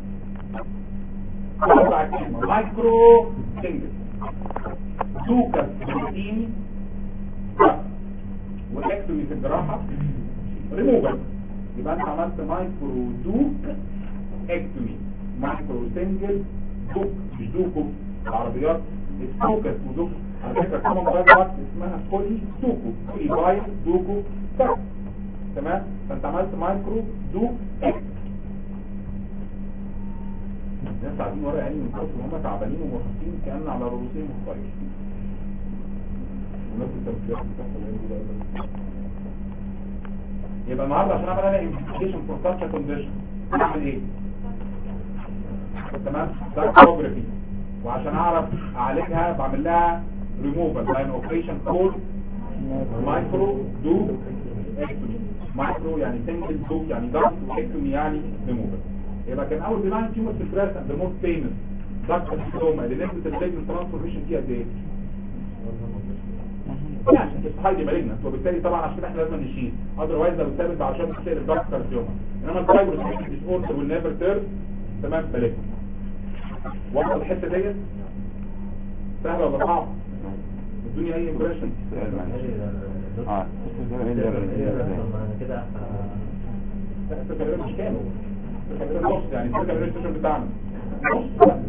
أربع كلمة مايكرو سنجل دوكس بروتيني واكتمي في الجراحة ريموفر يبقى انت عملت مايكرو دوك اكتمي مايكرو سنجل دوك مش دوكو العربيات الفوكس ودوك على فكرة كمان مرات وقت اسمها كولي دوكو كولي باي دوكو سك تمام فانت عملت مايكرو دوك اكتمي الناس قاعدين ورا عيني من كتر ما هم تعبانين ومرهقين كأن على رؤوسهم الطير ونفس التمثيلات بتحصل عندي بقى يبقى النهارده عشان اعمل انا انفستيجيشن فور ساتش كونديشن اعمل ايه تمام سايكوجرافي وعشان اعرف اعالجها بعمل لها ريموفال باي اوبريشن كول مايكرو دو اكتومي مايكرو يعني سنجل دوك يعني ضغط واكتومي يعني ريموفال يبقى كان اول بناين تيومر في البريست اند موست فيمس ضغط السيتوما اللي نسبه البريجن ترانسفورميشن فيها قد ايه يعني مش هايدي مالجنت وبالتالي طبعا عشان احنا لازم نشيل اذروايز لو ثابت عشان تصير الضغط كارسيوما انما الفايبروس ديس اوردر والنيفر تيرن تمام مالجنت واضحه الحته ديت سهله ولا صعبه الدنيا اي امبريشن اه كده السكرير مش كامل السكرير نص يعني السكرير ستيشن بتاعنا نص بقى.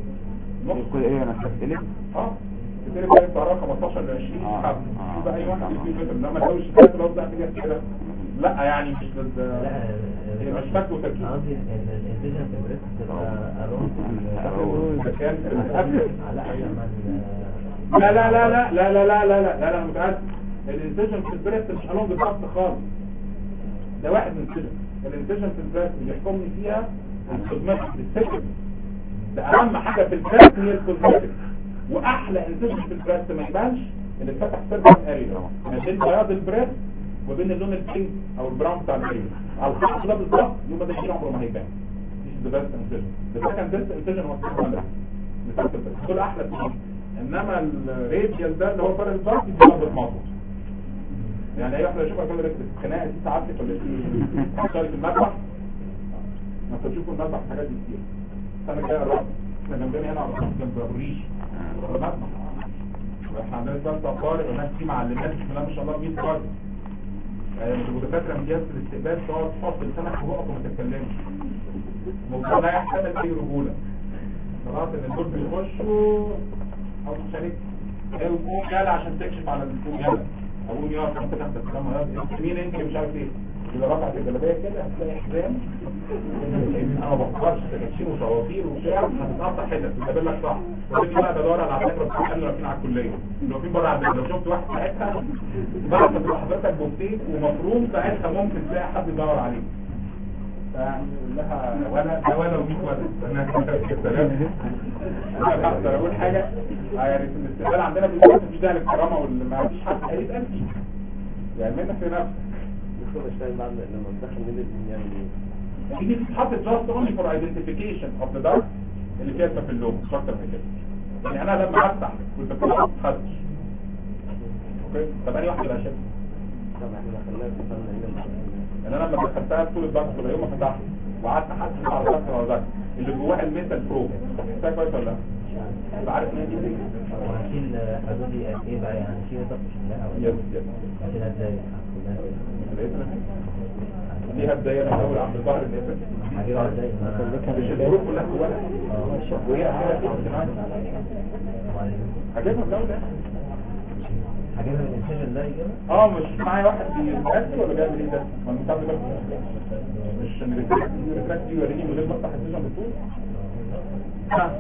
نص كل ايه انا استقلت اه التليفون بتاعي بتاع 15 ل 20 آه. حب آه. يبقى اي واحد فيه متر انما لو اشتغلت لو ده حاجه كده لا يعني مش لل لا هي مش فاكر وتركيز قصدي ان الانفيجن في البريست تبقى اراوند ده كان قبل لا لما لا لا لا لا لا لا لا لا لا لا انا متعدد الانسجن في البريست مش الونج الضغط خالص ده واحد من انسجن الانسجن في البريست اللي يحكمني فيها الكوزماتيك السكن ده اهم حاجه في البريست هي الكوزماتيك واحلى انسجن في البريست ما يبانش اللي اتفتح سيرفس اريا ما بين بياض البريست وبين اللون البينك او البراون بتاع الاريا على الخط ده بالظبط يبقى ده شيء عمره ما هيبان مش ذا بيست انسجن ذا سكند بيست انسجن هو السيرفس دول احلى اثنين انما الراديال ده اللي هو فرق الضغط دي ضربة مطر يعني اي واحده يشوفها كده ركز الخناقه دي ساعتك ولا ايه شارك المذبح ما انت تشوفوا المذبح الحاجات دي كتير السنه الجايه الرابع احنا جنبنا هنا على الخط جنب الريش المذبح واحنا عندنا ثلاث طوارئ وناس في معلمات بسم الله ما شاء الله 100 طارئ يعني مش دكاتره من جهاز الاستقبال تقعد تحط لسانك في بقك وما تتكلمش الموضوع لا يحتمل اي رجوله خلاص ان الدول بيخشوا او شريك قوم قوم يلا عشان تكشف على القوم يلا اقوم يلا انت تحت الكلام يلا مين انت مش عارف ايه اذا رفعت الجلابيه كده هتلاقي حزام انا ما بفكرش تكشين وصوافير وبتاع هتتقطع حتت تقابل لك صح وتبني بقى تدور على العساكر بتوع اللي واقفين على الكليه اللي واقفين بره عندنا لو شفت واحد ساعتها بعد ما تبقى حضرتك بوفتيك ومفروم ساعتها ممكن تلاقي حد يدور عليك فيعني لها ولا ده ولا وميت ولا انا سلام انا بقدر اقول حاجه يعني في الاستقبال عندنا بالذات مفيش داعي للكرامه واللي ما فيش حد قريب قلبي يعني منك في نفسك دكتور اشتغل بعد لما ندخل نزل يعني دي بتتحط جاست اونلي فور ايدنتيفيكيشن اوف ذا دارك اللي فيها في اللوم مش اكتر من كده يعني انا لما افتح كنت بقول ما تخدش اوكي طب انهي واحده اللي هشيلها طبعا احنا دخلناها في فن هنا يعني انا لما دخلتها طول الضغط ولا يوم ما فتحت وقعدت احسس على الضغط ولا ضغط اللي جواها الميتال بروب ده كويس ولا لا؟ انت عارف ان دي وهنشيل حدودي قد ايه بقى يعني هنشيل ضغط شلها ولا يس يس هنشيلها ازاي هنشيلها ازاي ليها بدايه من اول عند ظهر النفس هجيبها ازاي ما انا مش البروب كلها جواها وهي اخيرا في اجتماع هجيبها من الاول هجيبها من الانسجن ده يجيبها اه مش معايا واحد بيأكل ولا بيعمل ايه ده؟ ما المتعب ده مش الريتراكت الريتراكت دي يوريني من غير ما افتح السيشن بتقول ها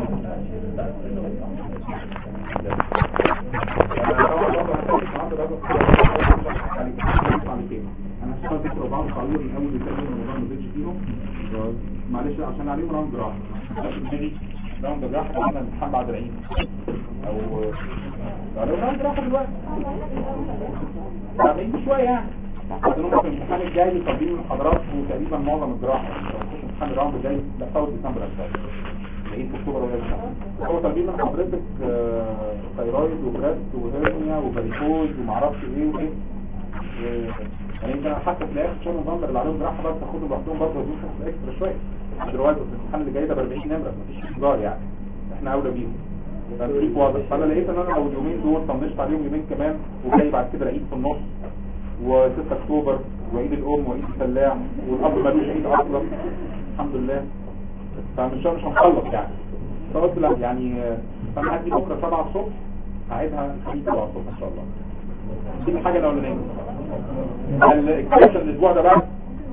انا هشتغل بكره وبعض القانون من اول لثاني رمضان ما زدتش فيهم معلش عشان عليهم راوند راحه راوند راحه قلنا الامتحان بعد العيد او لو راوند راحه دلوقتي بعدين شويه يعني بعدين هم في الامتحان الجاي طالبين من حضراتكم تقريبا معظم الجراحه الامتحان الراوند الجاي ده في اول ديسمبر الجاي العيد في اكتوبر ولا لا هو طالبين من حضرتك آه، ثايرويد وبريست وهيرنيا وفاريكوز ومعرفش ايه وايه يعني يمكن حتى في الاخر شهر نوفمبر اللي عليهم جراحه بس تاخدهم لوحدهم برضه ودول حاجه اكسترا شويه دلوقتي الامتحان اللي جاي ده ب 40 نمره مفيش انذار يعني احنا اولى بيهم فالترتيب واضح فانا لقيت ان انا لو اليومين دول طنشت عليهم يومين كمان وجاي بعد كده العيد في النص و6 اكتوبر وعيد الام وعيد الفلاح والاب ملوش عيد اصلا الحمد لله فمش مش هنخلص يعني فقلت لا يعني آه، فانا هدي بكره 7 الصبح هعيدها الخميس 7 الصبح ان شاء الله دي الحاجه الاولانيه الاكسبشن الاسبوع ده بقى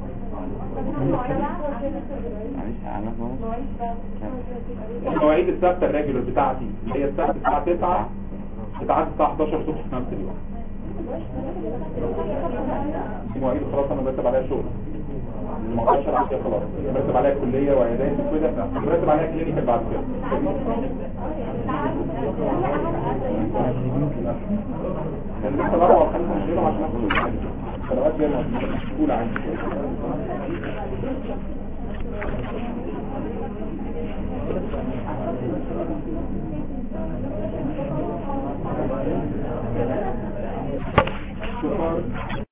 معلش على المواعيد الثابته الريجولر بتاعتي اللي هي السبت الساعه 9 بتاعت الساعه 11 الصبح في نفس اليوم دي مواعيد خلاص انا مرتب عليها شغل اللي ما اقدرش العب فيها خلاص مرتب عليها كليه وعيادات وكده مرتب عليها كلينيكال بعد كده كان لسه الاربعه والخمسه مش هينهم عشان اخد الامتحان. السنوات زي ما مسؤول عني شكرا